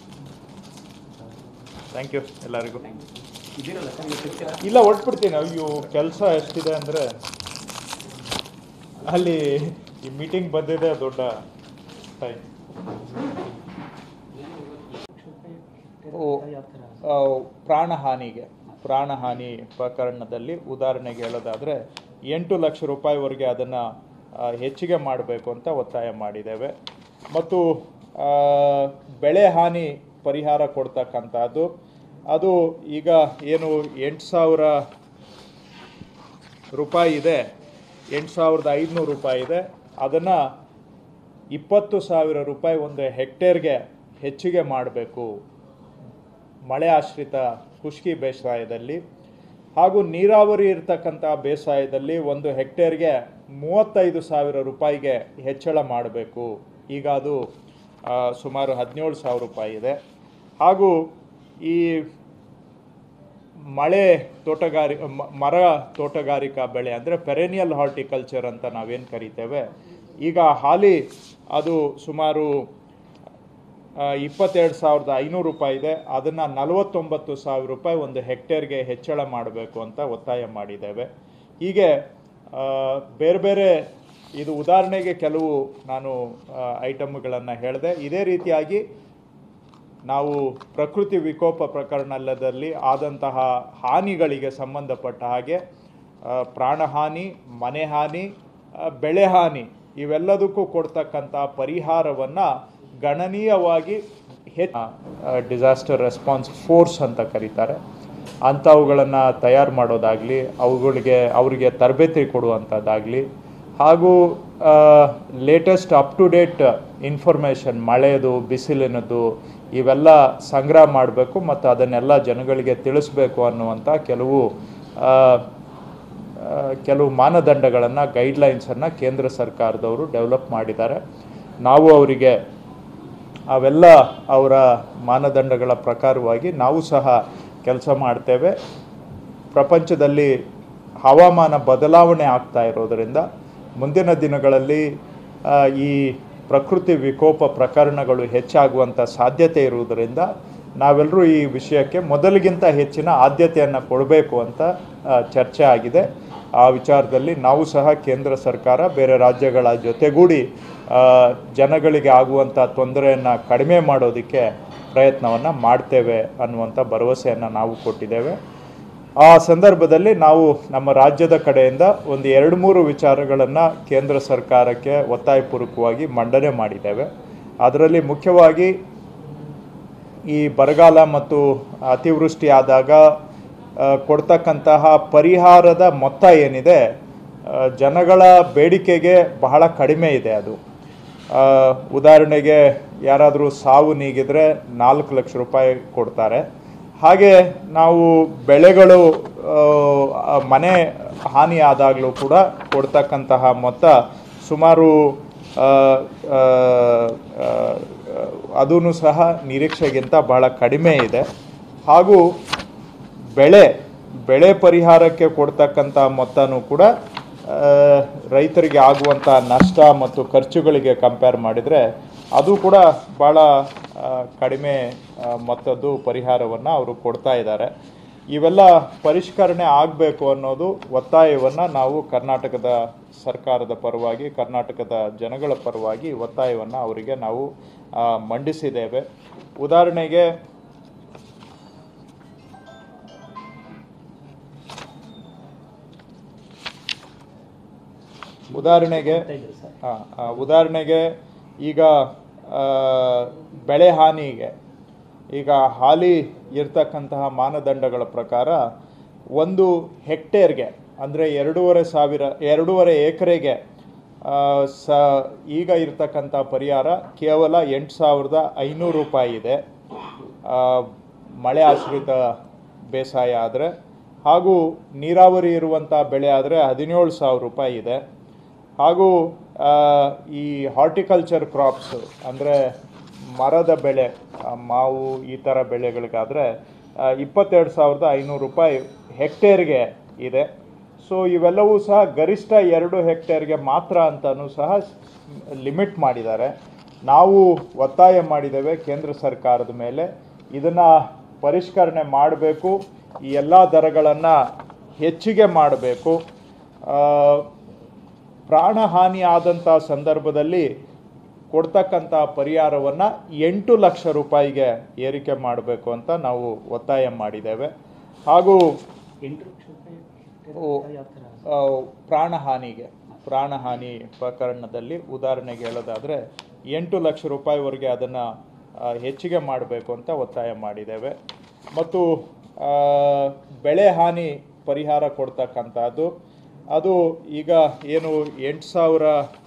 ಥ್ಯಾಂಕ್ ಯು ಎಲ್ಲರಿಗೂ ಥ್ಯಾಂಕ್ ಯು ಇದಿರಲ್ಲ ಸರ್ ಇವತ್ತು ಇರ್ತೀರಾ? ಇಲ್ಲ ಹೊಟ್ಬಿಡ್ತೀನಿ ಅಯ್ಯೋ ಕೆಲಸ ಎಷ್ಟಿದೆ ಅಂದರೆ ಅಲ್ಲಿ ಈ ಮೀಟಿಂಗ್ ಬಂದಿದೆ ದೊಡ್ಡ ಟೈಮ್ ಓ. ಯಾವ ಥರ ಆ, ಪ್ರಾಣಹಾನಿಗೆ ಪ್ರಾಣಹಾನಿ ಪ್ರಕರಣದಲ್ಲಿ ಉದಾಹರಣೆಗೆ ಹೇಳೋದಾದರೆ ಎಂಟು ಲಕ್ಷ ರೂಪಾಯಿವರೆಗೆ ಅದನ್ನು ಹೆಚ್ಚಿಗೆ ಮಾಡಬೇಕು ಅಂತ ಒತ್ತಾಯ ಮಾಡಿದ್ದೇವೆ ಮತ್ತು ಆ, ಬೆಳೆ ಹಾನಿ ಪರಿಹಾರ ಕೊಡ್ತಕ್ಕಂಥದ್ದು ಅದು ಈಗ ಏನು ಎಂಟು ಸಾವಿರ ರೂಪಾಯಿ ಇದೆ ಎಂಟು ಸಾವಿರದ ಐದುನೂರು ರೂಪಾಯಿ ಇದೆ ಅದನ್ನು ಇಪ್ಪತ್ತು ಸಾವಿರ ರೂಪಾಯಿ ಒಂದು ಹೆಕ್ಟೇರ್ಗೆ ಹೆಚ್ಚಿಗೆ ಮಾಡಬೇಕು ಮಳೆ ಆಶ್ರಿತ ಖುಷ್ಕಿ ಬೇಸಾಯದಲ್ಲಿ ಹಾಗೂ ನೀರಾವರಿ ಇರ್ತಕ್ಕಂಥ ಬೇಸಾಯದಲ್ಲಿ ಒಂದು ಹೆಕ್ಟೇರ್ಗೆ ಮೂವತ್ತೈದು ಸಾವಿರ ರೂಪಾಯಿಗೆ ಹೆಚ್ಚಳ ಮಾಡಬೇಕು ಈಗ ಅದು ಆ, ಸುಮಾರು ಹದಿನೇಳು ಸಾವಿರ ರೂಪಾಯಿ ಇದೆ ಹಾಗೂ ಈ ಮಳೆ ತೋಟಗಾರಿ ಮ- ಮರ ತೋಟಗಾರಿಕಾ ಬೆಳೆ ಅಂದರೆ ಪೆರೇನಿಯಲ್ ಹಾರ್ಟಿಕಲ್ಚರ್ ಅಂತ ನಾವೇನು ಕರಿತೇವೆ ಈಗ ಹಾಲಿ ಅದು ಸುಮಾರು ಆ, ಇಪ್ಪತ್ತೆರಡು ಸಾವಿರದ ಐನೂರು ರೂಪಾಯಿ ಇದೆ ಅದನ್ನು ನಲವತ್ತೊಂಬತ್ತು ಸಾವಿರ ರೂಪಾಯಿ ಒಂದು ಹೆಕ್ಟೇರ್ಗೆ ಹೆಚ್ಚಳ ಮಾಡಬೇಕು ಅಂತ ಒತ್ತಾಯ ಮಾಡಿದ್ದೇವೆ ಹೀಗೆ ಆ, ಬೇರೆ ಬೇರೆ ಇದು ಉದಾಹರಣೆಗೆ ಕೆಲವು ನಾನು ಐಟಮ್ಗಳನ್ನು ಹೇಳಿದೆ ಇದೇ ರೀತಿಯಾಗಿ ನಾವು ಪ್ರಕೃತಿ ವಿಕೋಪ ಪ್ರಕರಣದಲ್ಲಿ ಆದಂತಹ ಹಾನಿಗಳಿಗೆ ಸಂಬಂಧಪಟ್ಟ ಹಾಗೆ ಆ, ಪ್ರಾಣಹಾನಿ ಮನೆ ಹಾನಿ ಆ, ಬೆಳೆ ಹಾನಿ ಇವೆಲ್ಲದಕ್ಕೂ ಕೊಡ್ತಕ್ಕಂಥ ಪರಿಹಾರವನ್ನು ಗಣನೀಯವಾಗಿ ಹೆಚ್ಚು ಡಿಸಾಸ್ಟರ್ ರೆಸ್ಪಾನ್ಸ್ ಫೋರ್ಸ್ ಅಂತ ಕರೀತಾರೆ ಅಂಥವುಗಳನ್ನು ತಯಾರು ಮಾಡೋದಾಗಲಿ ಅವುಗಳಿಗೆ ಅವರಿಗೆ ತರಬೇತಿ ಕೊಡುವಂಥದ್ದಾಗಲಿ ಹಾಗೂ latest up to date information ಮಳೆಯದು ಬಿಸಿಲಿನದು ಇವೆಲ್ಲ ಸಂಗ್ರಹ ಮಾಡಬೇಕು ಮತ್ತು ಅದನ್ನೆಲ್ಲ ಜನಗಳಿಗೆ ತಿಳಿಸ್ಬೇಕು ಅನ್ನುವಂಥ ಕೆಲವು ಆ, ಆ, ಕೆಲವು ಮಾನದಂಡಗಳನ್ನು ಗೈಡ್ಲೈನ್ಸನ್ನು ಕೇಂದ್ರ ಸರ್ಕಾರದವರು ಡೆವಲಪ್ ಮಾಡಿದ್ದಾರೆ ನಾವು ಅವರಿಗೆ ಅವೆಲ್ಲ ಅವರ ಮಾನದಂಡಗಳ ಪ್ರಕಾರವಾಗಿ ನಾವು ಸಹ ಕೆಲಸ ಮಾಡ್ತೇವೆ ಪ್ರಪಂಚದಲ್ಲಿ ಹವಾಮಾನ ಬದಲಾವಣೆ ಆಗ್ತಾ ಇರೋದರಿಂದ ಮುಂದಿನ ದಿನಗಳಲ್ಲಿ ಆ, ಈ ಪ್ರಕೃತಿ ವಿಕೋಪ ಪ್ರಕರಣಗಳು ಹೆಚ್ಚಾಗುವಂಥ ಸಾಧ್ಯತೆ ಇರುವುದರಿಂದ ನಾವೆಲ್ಲರೂ ಈ ವಿಷಯಕ್ಕೆ ಮೊದಲಿಗಿಂತ ಹೆಚ್ಚಿನ ಆದ್ಯತೆಯನ್ನು ಕೊಡಬೇಕು ಅಂತ ಆ, ಚರ್ಚೆ ಆಗಿದೆ ಆ ವಿಚಾರದಲ್ಲಿ ನಾವು ಸಹ ಕೇಂದ್ರ ಸರ್ಕಾರ ಬೇರೆ ರಾಜ್ಯಗಳ ಜೊತೆಗೂಡಿ ಆ, ಜನಗಳಿಗೆ ಆಗುವಂಥ ತೊಂದರೆಯನ್ನು ಕಡಿಮೆ ಮಾಡೋದಕ್ಕೆ ಪ್ರಯತ್ನವನ್ನು ಮಾಡ್ತೇವೆ ಅನ್ನುವಂಥ ಭರವಸೆಯನ್ನು ನಾವು ಕೊಟ್ಟಿದ್ದೇವೆ ಆ ಸಂದರ್ಭದಲ್ಲಿ ನಾವು ನಮ್ಮ ರಾಜ್ಯದ ಕಡೆಯಿಂದ ಒಂದು ಎರಡು ಮೂರು ವಿಚಾರಗಳನ್ನು ಕೇಂದ್ರ ಸರ್ಕಾರಕ್ಕೆ ಒತ್ತಾಯಪೂರ್ವಕವಾಗಿ ಮಂಡನೆ ಮಾಡಿದ್ದೇವೆ ಅದರಲ್ಲಿ ಮುಖ್ಯವಾಗಿ ಈ ಬರಗಾಲ ಮತ್ತು ಅತಿವೃಷ್ಟಿ ಆದಾಗ ಆ, ಕೊಡ್ತಕ್ಕಂತಹ ಪರಿಹಾರದ ಮೊತ್ತ ಏನಿದೆ ಆ, ಜನಗಳ ಬೇಡಿಕೆಗೆ ಬಹಳ ಕಡಿಮೆ ಇದೆ ಅದು ಆ, ಉದಾಹರಣೆಗೆ ಯಾರಾದರೂ ಸಾವು ನೀಗಿದ್ರೆ ನಾಲ್ಕು ಲಕ್ಷ ರೂಪಾಯಿ ಕೊಡ್ತಾರೆ ಹಾಗೆ ನಾವು ಬೆಳೆಗಳು ಆ, ಮನೆ ಹಾನಿ ಆದಾಗಲೂ ಕೂಡ ಕೊಡ್ತಕ್ಕಂತಹ ಮೊತ್ತ ಸುಮಾರು ಅದೂ ಸಹ ನಿರೀಕ್ಷೆಗಿಂತ ಬಹಳ ಕಡಿಮೆ ಇದೆ ಹಾಗೂ ಬೆಳೆ ಬೆಳೆ ಪರಿಹಾರಕ್ಕೆ ಕೊಡ್ತಕ್ಕಂಥ ಮೊತ್ತನೂ ಕೂಡ ಆ, ರೈತರಿಗೆ ಆಗುವಂಥ ನಷ್ಟ ಮತ್ತು ಖರ್ಚುಗಳಿಗೆ ಕಂಪೇರ್ ಮಾಡಿದರೆ ಅದು ಕೂಡ ಭಾಳ ಆ, ಕಡಿಮೆ ಆ, ಮೊತ್ತದ್ದು ಪರಿಹಾರವನ್ನು ಅವರು ಕೊಡ್ತಾ ಇದ್ದಾರೆ ಇವೆಲ್ಲ ಪರಿಷ್ಕರಣೆ ಆಗಬೇಕು ಅನ್ನೋದು ಒತ್ತಾಯವನ್ನು ನಾವು ಕರ್ನಾಟಕದ ಸರ್ಕಾರದ ಪರವಾಗಿ ಕರ್ನಾಟಕದ ಜನಗಳ ಪರವಾಗಿ ಒತ್ತಾಯವನ್ನು ಅವರಿಗೆ ನಾವು ಆ, ಮಂಡಿಸಿದ್ದೇವೆ ಉದಾಹರಣೆಗೆ ಉದಾಹರಣೆಗೆ ಅಂತ ಇದ್ರು ಸರ್ ಆ, ಆ, ಉದಾಹರಣೆಗೆ ಈಗ ಆ, ಬೆಳೆ ಹಾನಿಗೆ ಈಗ ಹಾಲಿ ಇರ್ತಕ್ಕಂತಹ ಮಾನದಂಡಗಳ ಪ್ರಕಾರ ಒಂದು ಹೆಕ್ಟೇರ್ಗೆ ಅಂದರೆ ಎರಡೂವರೆ ಸಾವಿರ ಎರಡೂವರೆ ಎಕರೆಗೆ ಆ, ಸ ಈಗ ಇರ್ತಕ್ಕಂಥ ಪರಿಹಾರ ಕೇವಲ ಎಂಟು ಸಾವಿರದ ಐನೂರು ರೂಪಾಯಿ ಇದೆ ಆ, ಮಳೆ ಆಶ್ರಿತ ಬೇಸಾಯ ಆದರೆ ಹಾಗೂ ನೀರಾವರಿ ಇರುವಂಥ ಬೆಳೆ ಆದರೆ ಹದಿನೇಳು ಸಾವಿರ ರೂಪಾಯಿ ಇದೆ ಹಾಗೂ ಆ, ಈ ಹಾರ್ಟಿಕಲ್ಚರ್ ಕ್ರಾಪ್ಸ್ ಅಂದರೆ ಮರದ ಬೆಳೆ ಆ, ಮಾವು ಈ ಥರ ಬೆಳೆಗಳಿಗಾದರೆ ಇಪ್ಪತ್ತೆರಡು ಸಾವಿರದ ಐನೂರು ರೂಪಾಯಿ ಹೆಕ್ಟೇರ್ಗೆ ಇದೆ ಸೊ ಇವೆಲ್ಲವೂ ಸಹ ಗರಿಷ್ಠ ಎರಡು ಹೆಕ್ಟೇರ್ಗೆ ಮಾತ್ರ ಅಂತಲೂ ಸಹ ಲಿಮಿಟ್ ಮಾಡಿದ್ದಾರೆ ನಾವು ಒತ್ತಾಯ ಮಾಡಿದ್ದೇವೆ ಕೇಂದ್ರ ಸರ್ಕಾರದ ಮೇಲೆ ಇದನ್ನು ಪರಿಷ್ಕರಣೆ ಮಾಡಬೇಕು ಈ ಎಲ್ಲ ದರಗಳನ್ನು ಹೆಚ್ಚಿಗೆ ಮಾಡಬೇಕು ಪ್ರಾಣಹಾನಿ ಆದಂಥ ಸಂದರ್ಭದಲ್ಲಿ ಕೊಡ್ತಕ್ಕಂಥ ಪರಿಹಾರವನ್ನು ಎಂಟು ಲಕ್ಷ ರೂಪಾಯಿಗೆ ಏರಿಕೆ ಮಾಡಬೇಕು ಅಂತ ನಾವು ಒತ್ತಾಯ ಮಾಡಿದ್ದೇವೆ ಹಾಗೂ ಎಂಟು ಲಕ್ಷ ರೂಪಾಯಿ ಓ. ಯಾವ ಥರ ಆ, ಪ್ರಾಣಹಾನಿಗೆ ಪ್ರಾಣಹಾನಿ ಪ್ರಕರಣದಲ್ಲಿ ಉದಾಹರಣೆಗೆ ಹೇಳೋದಾದರೆ ಎಂಟು ಲಕ್ಷ ರೂಪಾಯಿವರೆಗೆ ಅದನ್ನು ಹೆಚ್ಚಿಗೆ ಮಾಡಬೇಕು ಅಂತ ಒತ್ತಾಯ ಮಾಡಿದ್ದೇವೆ ಮತ್ತು ಆ, ಬೆಳೆ ಹಾನಿ ಪರಿಹಾರ ಕೊಡ್ತಕ್ಕಂಥದ್ದು ಅದು ಈಗ ಏನು ಎಂಟು ಸಾವಿರ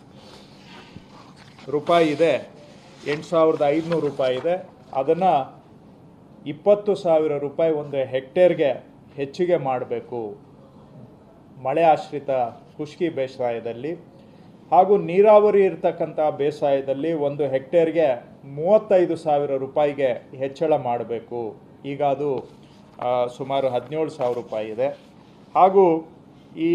ರೂಪಾಯಿ ಇದೆ ಎಂಟು ಸಾವಿರದ ಐದುನೂರು ರೂಪಾಯಿ ಇದೆ ಅದನ್ನು ಇಪ್ಪತ್ತು ಸಾವಿರ ರೂಪಾಯಿ ಒಂದು ಹೆಕ್ಟೇರ್ಗೆ ಹೆಚ್ಚಿಗೆ ಮಾಡಬೇಕು ಮಳೆ ಆಶ್ರಿತ ಖುಷ್ಕಿ ಬೇಸಾಯದಲ್ಲಿ ಹಾಗೂ ನೀರಾವರಿ ಇರ್ತಕ್ಕಂಥ ಬೇಸಾಯದಲ್ಲಿ ಒಂದು ಹೆಕ್ಟೇರ್ಗೆ ಮೂವತ್ತೈದು ಸಾವಿರ ರೂಪಾಯಿಗೆ ಹೆಚ್ಚಳ ಮಾಡಬೇಕು ಈಗ ಅದು ಆ, ಸುಮಾರು ಹದಿನೇಳು ಸಾವಿರ ರೂಪಾಯಿ ಇದೆ ಹಾಗೂ ಈ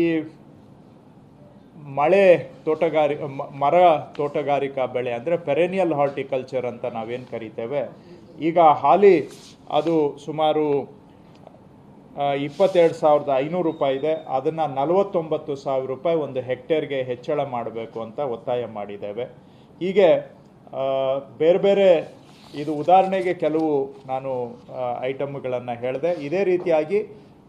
ಮಳೆ ತೋಟಗಾರಿ ಮ- ಮರ ತೋಟಗಾರಿಕಾ ಬೆಳೆ ಅಂದರೆ ಪೆರೇನಿಯಲ್ ಹಾರ್ಟಿಕಲ್ಚರ್ ಅಂತ ನಾವೇನು ಕರಿತೇವೆ ಈಗ ಹಾಲಿ ಅದು ಸುಮಾರು ಆ, ಇಪ್ಪತ್ತೆರಡು ಸಾವಿರದ ಐನೂರು ರೂಪಾಯಿ ಇದೆ ಅದನ್ನು ನಲವತ್ತೊಂಬತ್ತು ಸಾವಿರ ರೂಪಾಯಿ ಒಂದು ಹೆಕ್ಟೇರ್ಗೆ ಹೆಚ್ಚಳ ಮಾಡಬೇಕು ಅಂತ ಒತ್ತಾಯ ಮಾಡಿದ್ದೇವೆ ಹೀಗೆ ಆ, ಬೇರೆ ಬೇರೆ ಇದು ಉದಾಹರಣೆಗೆ ಕೆಲವು ನಾನು ಐಟಮ್ಗಳನ್ನು ಹೇಳಿದೆ ಇದೇ ರೀತಿಯಾಗಿ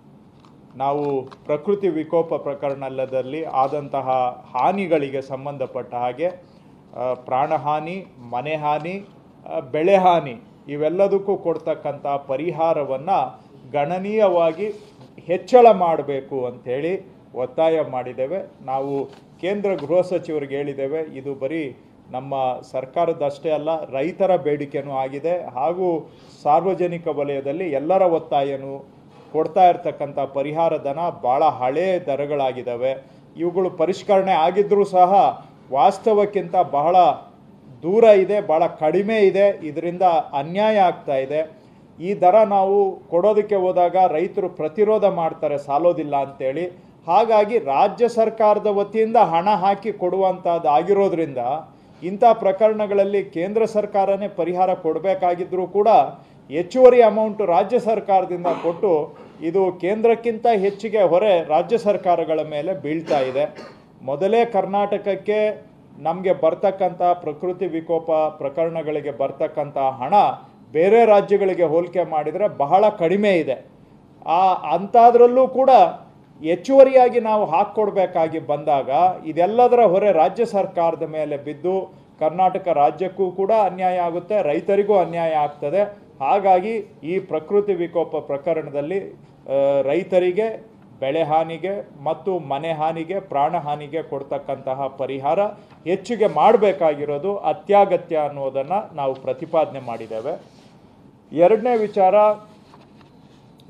ನಾವು ಪ್ರಕೃತಿ ವಿಕೋಪ ಪ್ರಕರಣದಲ್ಲಿ ಆದಂತಹ ಹಾನಿಗಳಿಗೆ ಸಂಬಂಧಪಟ್ಟ ಹಾಗೆ ಆ, ಪ್ರಾಣಹಾನಿ ಮನೆ ಹಾನಿ ಆ, ಬೆಳೆ ಹಾನಿ ಇವೆಲ್ಲದಕ್ಕೂ ಕೊಡ್ತಕ್ಕಂಥ ಪರಿಹಾರವನ್ನು ಗಣನೀಯವಾಗಿ ಹೆಚ್ಚಳ ಮಾಡಬೇಕು ಅಂಥೇಳಿ ಒತ್ತಾಯ ಮಾಡಿದ್ದೇವೆ ನಾವು ಕೇಂದ್ರ ಗೃಹ ಸಚಿವರಿಗೆ ಹೇಳಿದ್ದೇವೆ ಇದು ಬರೀ ನಮ್ಮ ಸರ್ಕಾರದಷ್ಟೇ ಅಲ್ಲ ರೈತರ ಬೇಡಿಕೆನೂ ಆಗಿದೆ ಹಾಗೂ ಸಾರ್ವಜನಿಕ ವಲಯದಲ್ಲಿ ಎಲ್ಲರ ಒತ್ತಾಯನೂ ಕೊಡ್ತಾ ಇರ್ತಕ್ಕಂಥ ಪರಿಹಾರ ಧನ ಭಾಳ ಹಳೇ ದರಗಳಾಗಿದ್ದಾವೆ ಇವುಗಳು ಪರಿಷ್ಕರಣೆ ಆಗಿದ್ದರೂ ಸಹ ವಾಸ್ತವಕ್ಕಿಂತ ಬಹಳ ದೂರ ಇದೆ ಭಾಳ ಕಡಿಮೆ ಇದೆ ಇದರಿಂದ ಅನ್ಯಾಯ ಆಗ್ತಾ ಇದೆ ಈ ದರ ನಾವು ಕೊಡೋದಕ್ಕೆ ಹೋದಾಗ ರೈತರು ಪ್ರತಿರೋಧ ಮಾಡ್ತಾರೆ ಸಾಲೋದಿಲ್ಲ ಅಂತೇಳಿ ಹಾಗಾಗಿ ರಾಜ್ಯ ಸರ್ಕಾರದ ವತಿಯಿಂದ ಹಣ ಹಾಕಿ ಕೊಡುವಂಥದ್ದು ಆಗಿರೋದ್ರಿಂದ ಇಂಥ ಪ್ರಕರಣಗಳಲ್ಲಿ ಕೇಂದ್ರ ಸರ್ಕಾರನೇ ಪರಿಹಾರ ಕೊಡಬೇಕಾಗಿದ್ದರೂ ಕೂಡ ಹೆಚ್ಚುವರಿ ಅಮೌಂಟ್ ರಾಜ್ಯ ಸರ್ಕಾರದಿಂದ ಕೊಟ್ಟು ಇದು ಕೇಂದ್ರಕ್ಕಿಂತ ಹೆಚ್ಚಿಗೆ ಹೊರೆ ರಾಜ್ಯ ಸರ್ಕಾರಗಳ ಮೇಲೆ ಬೀಳ್ತಾ ಇದೆ ಮೊದಲೇ ಕರ್ನಾಟಕಕ್ಕೆ ನಮಗೆ ಬರ್ತಕ್ಕಂಥ ಪ್ರಕೃತಿ ವಿಕೋಪ ಪ್ರಕರಣಗಳಿಗೆ ಬರ್ತಕ್ಕಂಥ ಹಣ ಬೇರೆ ರಾಜ್ಯಗಳಿಗೆ ಹೋಲಿಕೆ ಮಾಡಿದರೆ ಬಹಳ ಕಡಿಮೆ ಇದೆ ಆ ಅಂಥದ್ರಲ್ಲೂ ಕೂಡ ಹೆಚ್ಚುವರಿಯಾಗಿ ನಾವು ಹಾಕ್ಕೊಡ್ಬೇಕಾಗಿ ಬಂದಾಗ ಇದೆಲ್ಲದರ ಹೊರೆ ರಾಜ್ಯ ಸರ್ಕಾರದ ಮೇಲೆ ಬಿದ್ದು ಕರ್ನಾಟಕ ರಾಜ್ಯಕ್ಕೂ ಕೂಡ ಅನ್ಯಾಯ ಆಗುತ್ತೆ ರೈತರಿಗೂ ಅನ್ಯಾಯ ಆಗ್ತದೆ ಹಾಗಾಗಿ ಈ ಪ್ರಕೃತಿ ವಿಕೋಪ ಪ್ರಕರಣದಲ್ಲಿ ಆ, ರೈತರಿಗೆ ಬೆಳೆ ಹಾನಿಗೆ ಮತ್ತು ಮನೆ ಹಾನಿಗೆ ಪ್ರಾಣ ಹಾನಿಗೆ ಕೊಡ್ತಕ್ಕಂತಹ ಪರಿಹಾರ ಹೆಚ್ಚಿಗೆ ಮಾಡಬೇಕಾಗಿರೋದು ಅತ್ಯಗತ್ಯ ಅನ್ನೋದನ್ನು ನಾವು ಪ್ರತಿಪಾದನೆ ಮಾಡಿದ್ದೇವೆ ಎರಡನೇ ವಿಚಾರ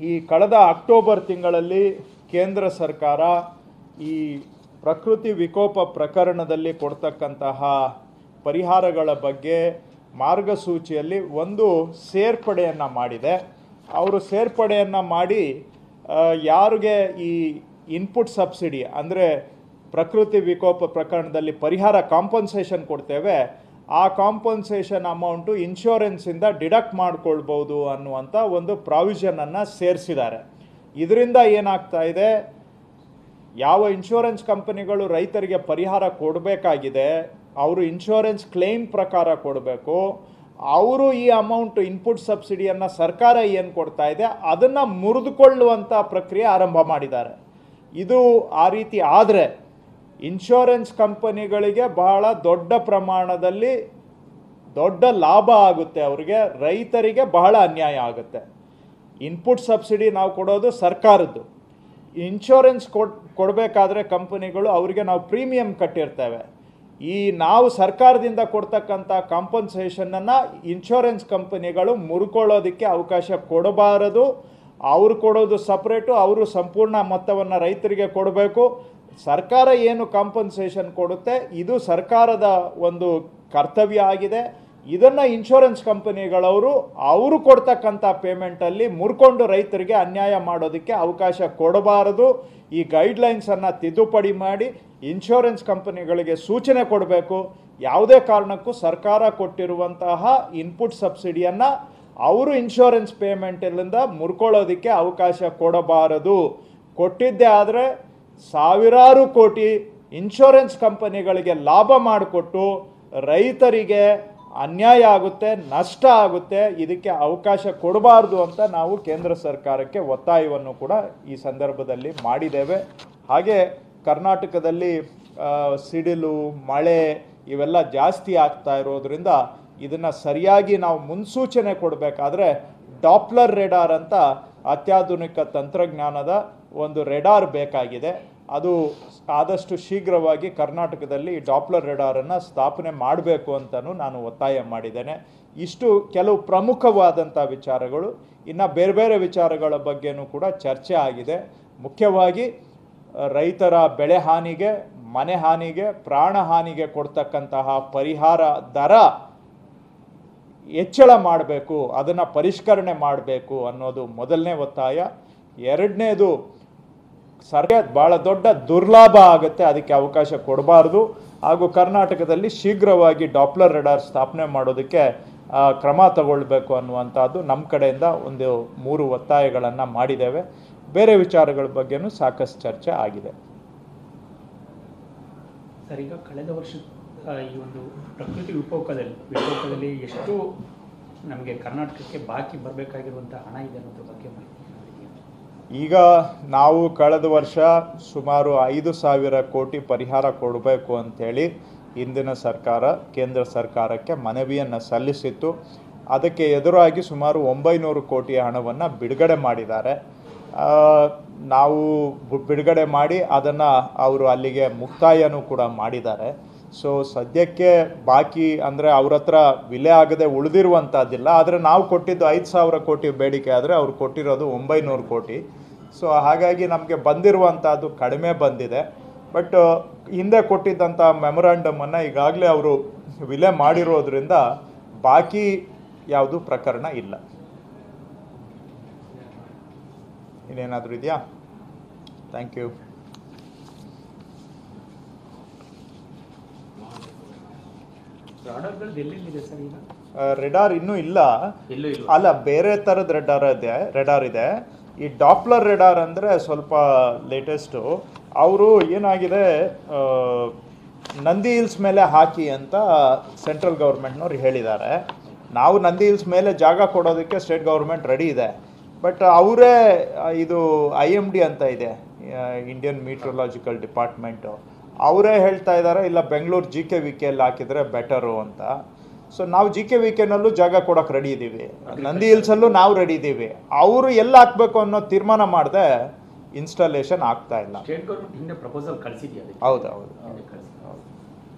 ಈ ಕಳೆದ ಅಕ್ಟೋಬರ್ ತಿಂಗಳಲ್ಲಿ ಕೇಂದ್ರ ಸರ್ಕಾರ ಈ ಪ್ರಕೃತಿ ವಿಕೋಪ ಪ್ರಕರಣದಲ್ಲಿ ಕೊಡ್ತಕ್ಕಂತಹ ಪರಿಹಾರಗಳ ಬಗ್ಗೆ ಮಾರ್ಗಸೂಚಿಯಲ್ಲಿ ಒಂದು ಸೇರ್ಪಡೆಯನ್ನು ಮಾಡಿದೆ ಅವರು ಸೇರ್ಪಡೆಯನ್ನು ಮಾಡಿ ಆ, ಯಾರಿಗೆ ಈ ಇನ್ಪುಟ್ ಸಬ್ಸಿಡಿ ಅಂದರೆ ಪ್ರಕೃತಿ ವಿಕೋಪ ಪ್ರಕರಣದಲ್ಲಿ ಪರಿಹಾರ ಕಾಂಪನ್ಸೇಷನ್ ಕೊಡ್ತೇವೆ ಆ ಕಾಂಪನ್ಸೇಷನ್ ಅಮೌಂಟು ಇನ್ಶೂರೆನ್ಸಿಂದ ಡಿಡಕ್ಟ್ ಮಾಡ್ಕೊಳ್ಬೋದು ಅನ್ನುವಂಥ ಒಂದು ಪ್ರಾವಿಷನನ್ನು ಸೇರಿಸಿದ್ದಾರೆ ಇದರಿಂದ ಏನಾಗ್ತಾ ಇದೆ ಯಾವ ಇನ್ಶೂರೆನ್ಸ್ ಕಂಪನಿಗಳು ರೈತರಿಗೆ ಪರಿಹಾರ ಕೊಡಬೇಕಾಗಿದೆ ಅವರು ಇನ್ಶೂರೆನ್ಸ್ ಕ್ಲೇಮ್ ಪ್ರಕಾರ ಕೊಡಬೇಕು ಅವರು ಈ ಅಮೌಂಟ್ ಇನ್ಪುಟ್ ಸಬ್ಸಿಡಿಯನ್ನು ಸರ್ಕಾರ ಏನು ಕೊಡ್ತಾ ಇದೆ ಅದನ್ನು ಮುರಿದುಕೊಳ್ಳುವಂಥ ಪ್ರಕ್ರಿಯೆ ಆರಂಭ ಮಾಡಿದ್ದಾರೆ ಇದು ಆ ರೀತಿ ಆದರೆ ಇನ್ಶೂರೆನ್ಸ್ ಕಂಪನಿಗಳಿಗೆ ಬಹಳ ದೊಡ್ಡ ಪ್ರಮಾಣದಲ್ಲಿ ದೊಡ್ಡ ಲಾಭ ಆಗುತ್ತೆ ಅವರಿಗೆ ರೈತರಿಗೆ ಬಹಳ ಅನ್ಯಾಯ ಆಗುತ್ತೆ ಇನ್ಪುಟ್ ಸಬ್ಸಿಡಿ ನಾವು ಕೊಡೋದು ಸರ್ಕಾರದ್ದು ಇನ್ಶೂರೆನ್ಸ್ ಕೊಡ್ ಕೊಡಬೇಕಾದ್ರೆ ಕಂಪನಿಗಳು ಅವರಿಗೆ ನಾವು ಪ್ರೀಮಿಯಂ ಕಟ್ಟಿರ್ತೇವೆ ಈ ನಾವು ಸರ್ಕಾರದಿಂದ ಕೊಡ್ತಕ್ಕಂಥ ಕಾಂಪನ್ಸೇಷನನ್ನು ಇನ್ಶೂರೆನ್ಸ್ ಕಂಪನಿಗಳು ಮುರ್ಕೊಳ್ಳೋದಕ್ಕೆ ಅವಕಾಶ ಕೊಡಬಾರದು ಅವ್ರು ಕೊಡೋದು ಸಪ್ರೇಟು ಅವರು ಸಂಪೂರ್ಣ ಮೊತ್ತವನ್ನು ರೈತರಿಗೆ ಕೊಡಬೇಕು ಸರ್ಕಾರ ಏನು ಕಾಂಪನ್ಸೇಷನ್ ಕೊಡುತ್ತೆ ಇದು ಸರ್ಕಾರದ ಒಂದು ಕರ್ತವ್ಯ ಆಗಿದೆ ಇದನ್ನು ಇನ್ಶೂರೆನ್ಸ್ ಕಂಪನಿಗಳವರು ಅವರು ಕೊಡ್ತಕ್ಕಂಥ ಪೇಮೆಂಟಲ್ಲಿ ಮುರ್ಕೊಂಡು ರೈತರಿಗೆ ಅನ್ಯಾಯ ಮಾಡೋದಕ್ಕೆ ಅವಕಾಶ ಕೊಡಬಾರದು ಈ ಗೈಡ್ಲೈನ್ಸನ್ನು ತಿದ್ದುಪಡಿ ಮಾಡಿ ಇನ್ಶೂರೆನ್ಸ್ ಕಂಪನಿಗಳಿಗೆ ಸೂಚನೆ ಕೊಡಬೇಕು ಯಾವುದೇ ಕಾರಣಕ್ಕೂ ಸರ್ಕಾರ ಕೊಟ್ಟಿರುವಂತಹ ಇನ್ಪುಟ್ ಸಬ್ಸಿಡಿಯನ್ನು ಅವರು ಇನ್ಶೂರೆನ್ಸ್ ಪೇಮೆಂಟಲ್ಲಿಂದ ಮುರ್ಕೊಳ್ಳೋದಕ್ಕೆ ಅವಕಾಶ ಕೊಡಬಾರದು ಕೊಟ್ಟಿದ್ದೇ ಆದರೆ ಸಾವಿರಾರು ಕೋಟಿ ಇನ್ಶೂರೆನ್ಸ್ ಕಂಪನಿಗಳಿಗೆ ಲಾಭ ಮಾಡಿಕೊಟ್ಟು ರೈತರಿಗೆ ಅನ್ಯಾಯ ಆಗುತ್ತೆ ನಷ್ಟ ಆಗುತ್ತೆ ಇದಕ್ಕೆ ಅವಕಾಶ ಕೊಡಬಾರ್ದು ಅಂತ ನಾವು ಕೇಂದ್ರ ಸರ್ಕಾರಕ್ಕೆ ಒತ್ತಾಯವನ್ನು ಕೂಡ ಈ ಸಂದರ್ಭದಲ್ಲಿ ಮಾಡಿದ್ದೇವೆ ಹಾಗೆ ಕರ್ನಾಟಕದಲ್ಲಿ ಆ, ಸಿಡಿಲು ಮಳೆ ಇವೆಲ್ಲ ಜಾಸ್ತಿ ಆಗ್ತಾ ಇರೋದ್ರಿಂದ ಇದನ್ನು ಸರಿಯಾಗಿ ನಾವು ಮುನ್ಸೂಚನೆ ಕೊಡಬೇಕಾದ್ರೆ ಡಾಪ್ಲರ್ ರೆಡಾರ್ ಅಂತ ಅತ್ಯಾಧುನಿಕ ತಂತ್ರಜ್ಞಾನದ ಒಂದು ರೆಡಾರ್ ಬೇಕಾಗಿದೆ ಅದು ಆದಷ್ಟು ಶೀಘ್ರವಾಗಿ ಕರ್ನಾಟಕದಲ್ಲಿ ಈ ಡಾಪ್ಲರ್ ರೆಡಾರನ್ನು ಸ್ಥಾಪನೆ ಮಾಡಬೇಕು ಅಂತಲೂ ನಾನು ಒತ್ತಾಯ ಮಾಡಿದ್ದೇನೆ ಇಷ್ಟು ಕೆಲವು ಪ್ರಮುಖವಾದಂಥ ವಿಚಾರಗಳು ಇನ್ನು ಬೇರೆ ಬೇರೆ ವಿಚಾರಗಳ ಬಗ್ಗೆನೂ ಕೂಡ ಚರ್ಚೆ ಆಗಿದೆ ಮುಖ್ಯವಾಗಿ ಆ, ರೈತರ ಬೆಳೆ ಹಾನಿಗೆ ಮನೆ ಹಾನಿಗೆ ಪ್ರಾಣ ಹಾನಿಗೆ ಕೊಡ್ತಕ್ಕಂತಹ ಪರಿಹಾರ ದರ ಹೆಚ್ಚಳ ಮಾಡಬೇಕು ಅದನ್ನು ಪರಿಷ್ಕರಣೆ ಮಾಡಬೇಕು ಅನ್ನೋದು ಮೊದಲನೇ ಒತ್ತಾಯ ಎರಡನೇದು ಸರ್ಕಾರ ಭಾಳ ದೊಡ್ಡ ದುರ್ಲಾಭ ಆಗುತ್ತೆ ಅದಕ್ಕೆ ಅವಕಾಶ ಕೊಡಬಾರ್ದು ಹಾಗೂ ಕರ್ನಾಟಕದಲ್ಲಿ ಶೀಘ್ರವಾಗಿ ಡಾಪ್ಲರ್ ರೆಡಾರ್ ಸ್ಥಾಪನೆ ಮಾಡೋದಕ್ಕೆ ಆ, ಕ್ರಮ ತಗೊಳ್ಬೇಕು ಅನ್ನುವಂಥದ್ದು ನಮ್ಮ ಕಡೆಯಿಂದ ಒಂದು ಮೂರು ಒತ್ತಾಯಗಳನ್ನು ಮಾಡಿದ್ದೇವೆ ಬೇರೆ ವಿಚಾರಗಳ ಬಗ್ಗೆನೂ ಸಾಕಷ್ಟು ಚರ್ಚೆ ಆಗಿದೆ ಸರ್ ಈಗ ಕಳೆದ ವರ್ಷ ಆ, ಈ ಒಂದು ಪ್ರಕೃತಿ ವಿಕೋಪದಲ್ಲಿ ವಿಕೋಪದಲ್ಲಿ ಎಷ್ಟು ನಮಗೆ ಕರ್ನಾಟಕಕ್ಕೆ ಬಾಕಿ ಬರಬೇಕಾಗಿರುವಂಥ ಹಣ ಇದೆ ಅನ್ನೋದ್ರ ಬಗ್ಗೆ ಮಾಹಿತಿ ಇದೆಯಾ? ಈಗ ನಾವು ಕಳೆದ ವರ್ಷ ಸುಮಾರು ಐದು ಸಾವಿರ ಕೋಟಿ ಪರಿಹಾರ ಕೊಡಬೇಕು ಅಂಥೇಳಿ ಹಿಂದಿನ ಸರ್ಕಾರ ಕೇಂದ್ರ ಸರ್ಕಾರಕ್ಕೆ ಮನವಿಯನ್ನು ಸಲ್ಲಿಸಿತ್ತು ಅದಕ್ಕೆ ಎದುರಾಗಿ ಸುಮಾರು ಒಂಬೈನೂರು ಕೋಟಿ ಹಣವನ್ನು ಬಿಡುಗಡೆ ಮಾಡಿದ್ದಾರೆ ಆ, ನಾವು ಬು- ಬಿಡುಗಡೆ ಮಾಡಿ ಅದನ್ನು ಅವರು ಅಲ್ಲಿಗೆ ಮುಕ್ತಾಯನೂ ಕೂಡ ಮಾಡಿದ್ದಾರೆ ಸೊ ಸದ್ಯಕ್ಕೆ ಬಾಕಿ ಅಂದರೆ ಅವ್ರ ಹತ್ರ ವಿಲೆ ಆಗದೆ ಉಳಿದಿರುವಂಥದ್ದಿಲ್ಲ ಆದರೆ ನಾವು ಕೊಟ್ಟಿದ್ದು ಐದು ಸಾವಿರ ಕೋಟಿ ಬೇಡಿಕೆ ಆದರೆ ಅವ್ರು ಕೊಟ್ಟಿರೋದು ಒಂಬೈನೂರು ಕೋಟಿ ಸೊ ಹಾಗಾಗಿ ನಮಗೆ ಬಂದಿರುವಂಥದ್ದು ಕಡಿಮೆ ಬಂದಿದೆ ಬಟ್ ಹಿಂದೆ ಕೊಟ್ಟಿದ್ದಂಥ ಮೆಮೊರಾಂಡಮನ್ನು ಈಗಾಗಲೇ ಅವರು ವಿಲೆ ಮಾಡಿರೋದ್ರಿಂದ ಬಾಕಿ ಯಾವುದು ಪ್ರಕರಣ ಇಲ್ಲ ಇನ್ನೇನಾದರೂ ಇದೆಯಾ ಥ್ಯಾಂಕ್ ಯು ರಾಡರ್ಗಳದ್ದು ಎಲ್ಲೆಲ್ಲಿದೆ ಸರ್ ಈಗ ರೆಡಾರ್ ಇನ್ನೂ ಇಲ್ಲ ಎಲ್ಲೂ ಇಲ್ಲ ಅಲ್ಲ ಬೇರೆ ಥರದ ರೆಡಾರ್ ಇದೆ ರೆಡಾರ್ ಇದೆ ಈ ಡಾಪ್ಲರ್ ರೆಡಾರ್ ಅಂದರೆ ಸ್ವಲ್ಪ ಲೇಟೆಸ್ಟು ಅವರು ಏನಾಗಿದೆ ಆ, ನಂದಿ ಹಿಲ್ಸ್ ಮೇಲೆ ಹಾಕಿ ಅಂತ ಸೆಂಟ್ರಲ್ ಗೌರ್ಮೆಂಟ್ನವ್ರು ಹೇಳಿದ್ದಾರೆ ನಾವು ನಂದಿ ಹಿಲ್ಸ್ ಮೇಲೆ ಜಾಗ ಕೊಡೋದಕ್ಕೆ ಸ್ಟೇಟ್ ಗೌರ್ಮೆಂಟ್ ರೆಡಿ ಇದೆ ಬಟ್ ಅವರೇ ಇದು ಐ ಎಮ್ ಡಿ ಅಂತ ಇದೆ ಇಂಡಿಯನ್ ಮೀಟ್ರೊಲಾಜಿಕಲ್ ಡಿಪಾರ್ಟ್ಮೆಂಟು ಅವರೇ ಹೇಳ್ತಾ ಇದ್ದಾರೆ ಇಲ್ಲ ಬೆಂಗಳೂರು ಜಿ ಕೆ ವಿ ಕೆಯಲ್ಲಿ ಹಾಕಿದರೆ ಬೆಟರು ಅಂತ ಸೊ ನಾವು ಜಿ ಕೆ ವಿ ಕೆನಲ್ಲೂ ಜಾಗ ಕೊಡೋಕೆ ರೆಡಿ ಇದ್ದೀವಿ ನಂದಿ ಹಿಲ್ಸಲ್ಲೂ ನಾವು ರೆಡಿ ಇದ್ದೀವಿ ಅವರು ಎಲ್ಲಿ ಹಾಕ್ಬೇಕು ಅನ್ನೋ ತೀರ್ಮಾನ ಮಾಡದೆ ಇನ್ಸ್ಟಾಲೇಷನ್ ಆಗ್ತಾ ಇಲ್ಲ ಸ್ಟೇಟ್ ಗೌರ್ಮೆಂಟ್ ಹಿಂದೆ ಪ್ರಪೋಸಲ್ ಕಳಿಸಿದ್ಯಾ ಅದಕ್ಕೆ ಹೌದು ಹೌದು ಹಿಂದೆ ಕಳಿಸಿ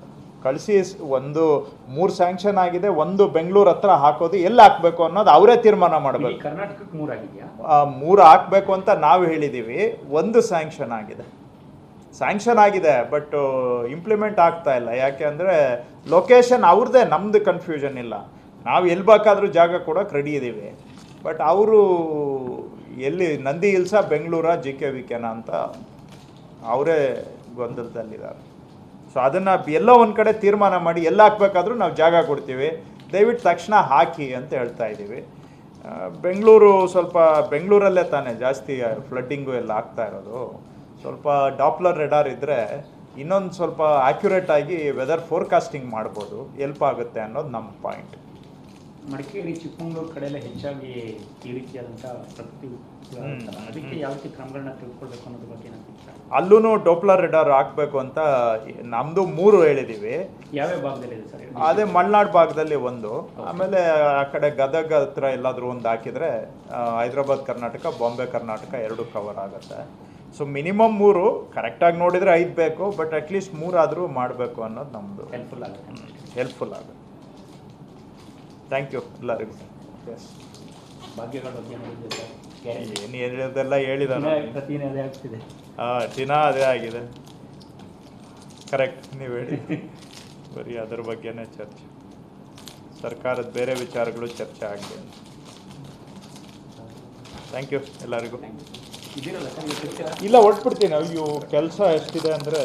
ಕಳಿಸಿ ಒಂದು ಮೂರು ಸ್ಯಾಂಕ್ಷನ್ ಆಗಿದೆ ಒಂದು ಬೆಂಗಳೂರು ಹತ್ರ ಹಾಕೋದು ಎಲ್ಲಿ ಹಾಕಬೇಕು ಅನ್ನೋದು ಅವರೇ ತೀರ್ಮಾನ ಇಡೀ ಮಾಡಬೇಕು ಕರ್ನಾಟಕಕ್ಕೆ ಮೂರಾಗಿದೆಯಾ ಮೂರು ಹಾಕಬೇಕು ಅಂತ ನಾವು ಹೇಳಿದ್ದೀವಿ ಒಂದು ಸ್ಯಾಂಕ್ಷನ್ ಆಗಿದೆ ಸ್ಯಾಂಕ್ಷನ್ ಆಗಿದೆ ಬಟ್ ಇಂಪ್ಲಿಮೆಂಟ್ ಆಗ್ತಾ ಇಲ್ಲ ಯಾಕೆ ಅಂದರೆ ಲೊಕೇಶನ್ ಅವ್ರದ್ದೇ ನಮ್ಮದು ಕನ್ಫ್ಯೂಷನ್ ಇಲ್ಲ ನಾವು ಎಲ್ಲಿ ಬೇಕಾದರೂ ಜಾಗ ಕೊಡೋಕೆ ರೆಡಿ ಇದ್ದೀವಿ ಬಟ್ ಅವರು ಎಲ್ಲಿ ನಂದಿ ಹಿಲ್ಸ ಬೆಂಗಳೂರ ಜಿ ಕೆ ವಿಕೆನ ಅಂತ ಅವರೇ ಗೊಂದಲದಲ್ಲಿದ್ದಾರೆ ಸೊ ಅದನ್ನು ಎಲ್ಲೋ ಒಂದು ಕಡೆ ತೀರ್ಮಾನ ಮಾಡಿ ಎಲ್ಲ ಹಾಕ್ಬೇಕಾದ್ರೂ ನಾವು ಜಾಗ ಕೊಡ್ತೀವಿ ದಯವಿಟ್ಟು ತಕ್ಷಣ ಹಾಕಿ ಅಂತ ಹೇಳ್ತಾ ಇದ್ದೀವಿ ಆ, ಬೆಂಗಳೂರು ಸ್ವಲ್ಪ ಬೆಂಗಳೂರಲ್ಲೇ ತಾನೇ ಜಾಸ್ತಿ ಫ್ಲಡ್ಡಿಂಗು ಎಲ್ಲ ಆಗ್ತಾ ಇರೋದು ಸ್ವಲ್ಪ ಡಾಪ್ಲರ್ ರೆಡಾರ್ ಇದ್ದರೆ ಇನ್ನೊಂದು ಸ್ವಲ್ಪ ಆ್ಯಕ್ಯುರೇಟ್ ಆಗಿ ವೆದರ್ ಫೋರ್ಕಾಸ್ಟಿಂಗ್ ಮಾಡ್ಬೋದು ಎಲ್ಪ್ ಆಗುತ್ತೆ ಅನ್ನೋದು ನಮ್ಮ ಪಾಯಿಂಟ್ ಮಡಿಕೇರಿ ಚಿಕ್ಕಮಗಳೂರು ಕಡೆ ಎಲ್ಲ ಹೆಚ್ಚಾಗಿ ಈ ರೀತಿಯಾದಂಥ ಪ್ರಕೃತಿ ವಿಕೋಪಗಳು ಹ್ಮ್. ಆಗ್ತವೆ. ಅದಕ್ಕೆ ಯಾವ ರೀತಿ ಕ್ರಮಗಳನ್ನ ತೆಗೆದುಕೊಳ್ಬೇಕು ಅನ್ನೋದ್ರ ಬಗ್ಗೆ ಏನಾಗ್ತಿಲ್ಲ ಅಲ್ಲೂ ಡೋಪ್ಲರ್ ರೆಡಾರ್ ಹಾಕಬೇಕು ಅಂತ ನಮ್ಮದು ಮೂರು ಹೇಳಿದ್ದೀವಿ ಯಾವ್ಯಾವ ಭಾಗದಲ್ಲಿದೆ ಸರ್ ಅದೇ ಮಲೆನಾಡು ಭಾಗದಲ್ಲಿ ಒಂದು ಆಮೇಲೆ ಆ ಕಡೆ ಗದಗ ಹತ್ರ ಎಲ್ಲಾದರೂ ಒಂದು ಹಾಕಿದರೆ ಹೈದ್ರಾಬಾದ್ ಕರ್ನಾಟಕ ಬಾಂಬೆ ಕರ್ನಾಟಕ ಎರಡು ಕವರ್ ಆಗುತ್ತೆ ಸೊ ಮಿನಿಮಮ್ ಮೂರು ಕರೆಕ್ಟಾಗಿ ನೋಡಿದರೆ ಐದು ಬೇಕು ಬಟ್ ಅಟ್ಲೀಸ್ಟ್ ಮೂರಾದರೂ ಮಾಡಬೇಕು ಅನ್ನೋದು ನಮ್ಮದು ಹೆಲ್ಪ್ಫುಲ್ ಆಗುತ್ತೆ ಹೆಲ್ಪ್ಫುಲ್ ಆಗುತ್ತೆ ಥ್ಯಾಂಕ್ ಯು ಎಲ್ಲರಿಗೂ ಎಸ್ ಭಾಗ್ಯಗಳ ಬಗ್ಗೆ ಏನಿದೆ ಸರ್ ಗ್ಯಾರಂಟಿ ಏನು ಹೇಳಿದೆಲ್ಲ ಹೇಳಿದಾನೆ ಪ್ರತಿನೇ ಅದೇ ಆಗ್ತಿದೆ ಹಾಂ ದಿನ ಅದೇ ಆಗಿದೆ ಕರೆಕ್ಟ್ ನೀವು ಹೇಳಿ ಬರೀ ಅದ್ರ ಬಗ್ಗೆನೇ ಚರ್ಚೆ ಸರ್ಕಾರದ ಬೇರೆ ವಿಚಾರಗಳು ಚರ್ಚೆ ಆಗಲಿ ಥ್ಯಾಂಕ್ ಯು ಎಲ್ಲರಿಗೂ ಇದಿರಲ್ಲ ಸರ್ ಇವತ್ತು ಚರ್ಚೆ ಇಲ್ಲ ಹೊಟ್ಬಿಡ್ತೀನಿ ಅಯ್ಯೋ ಕೆಲಸ ಎಷ್ಟಿದೆ ಅಂದರೆ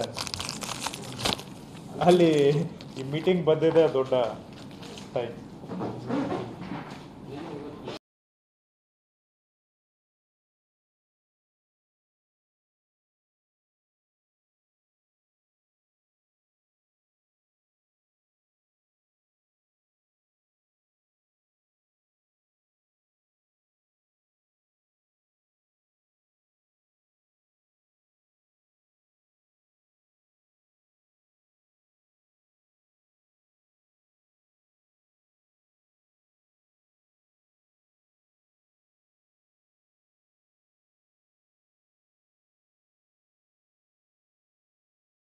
ಅಲ್ಲಿ ಈ ಮೀಟಿಂಗ್ ಬಂದಿದೆ ದೊಡ್ಡ ಟೈಮ್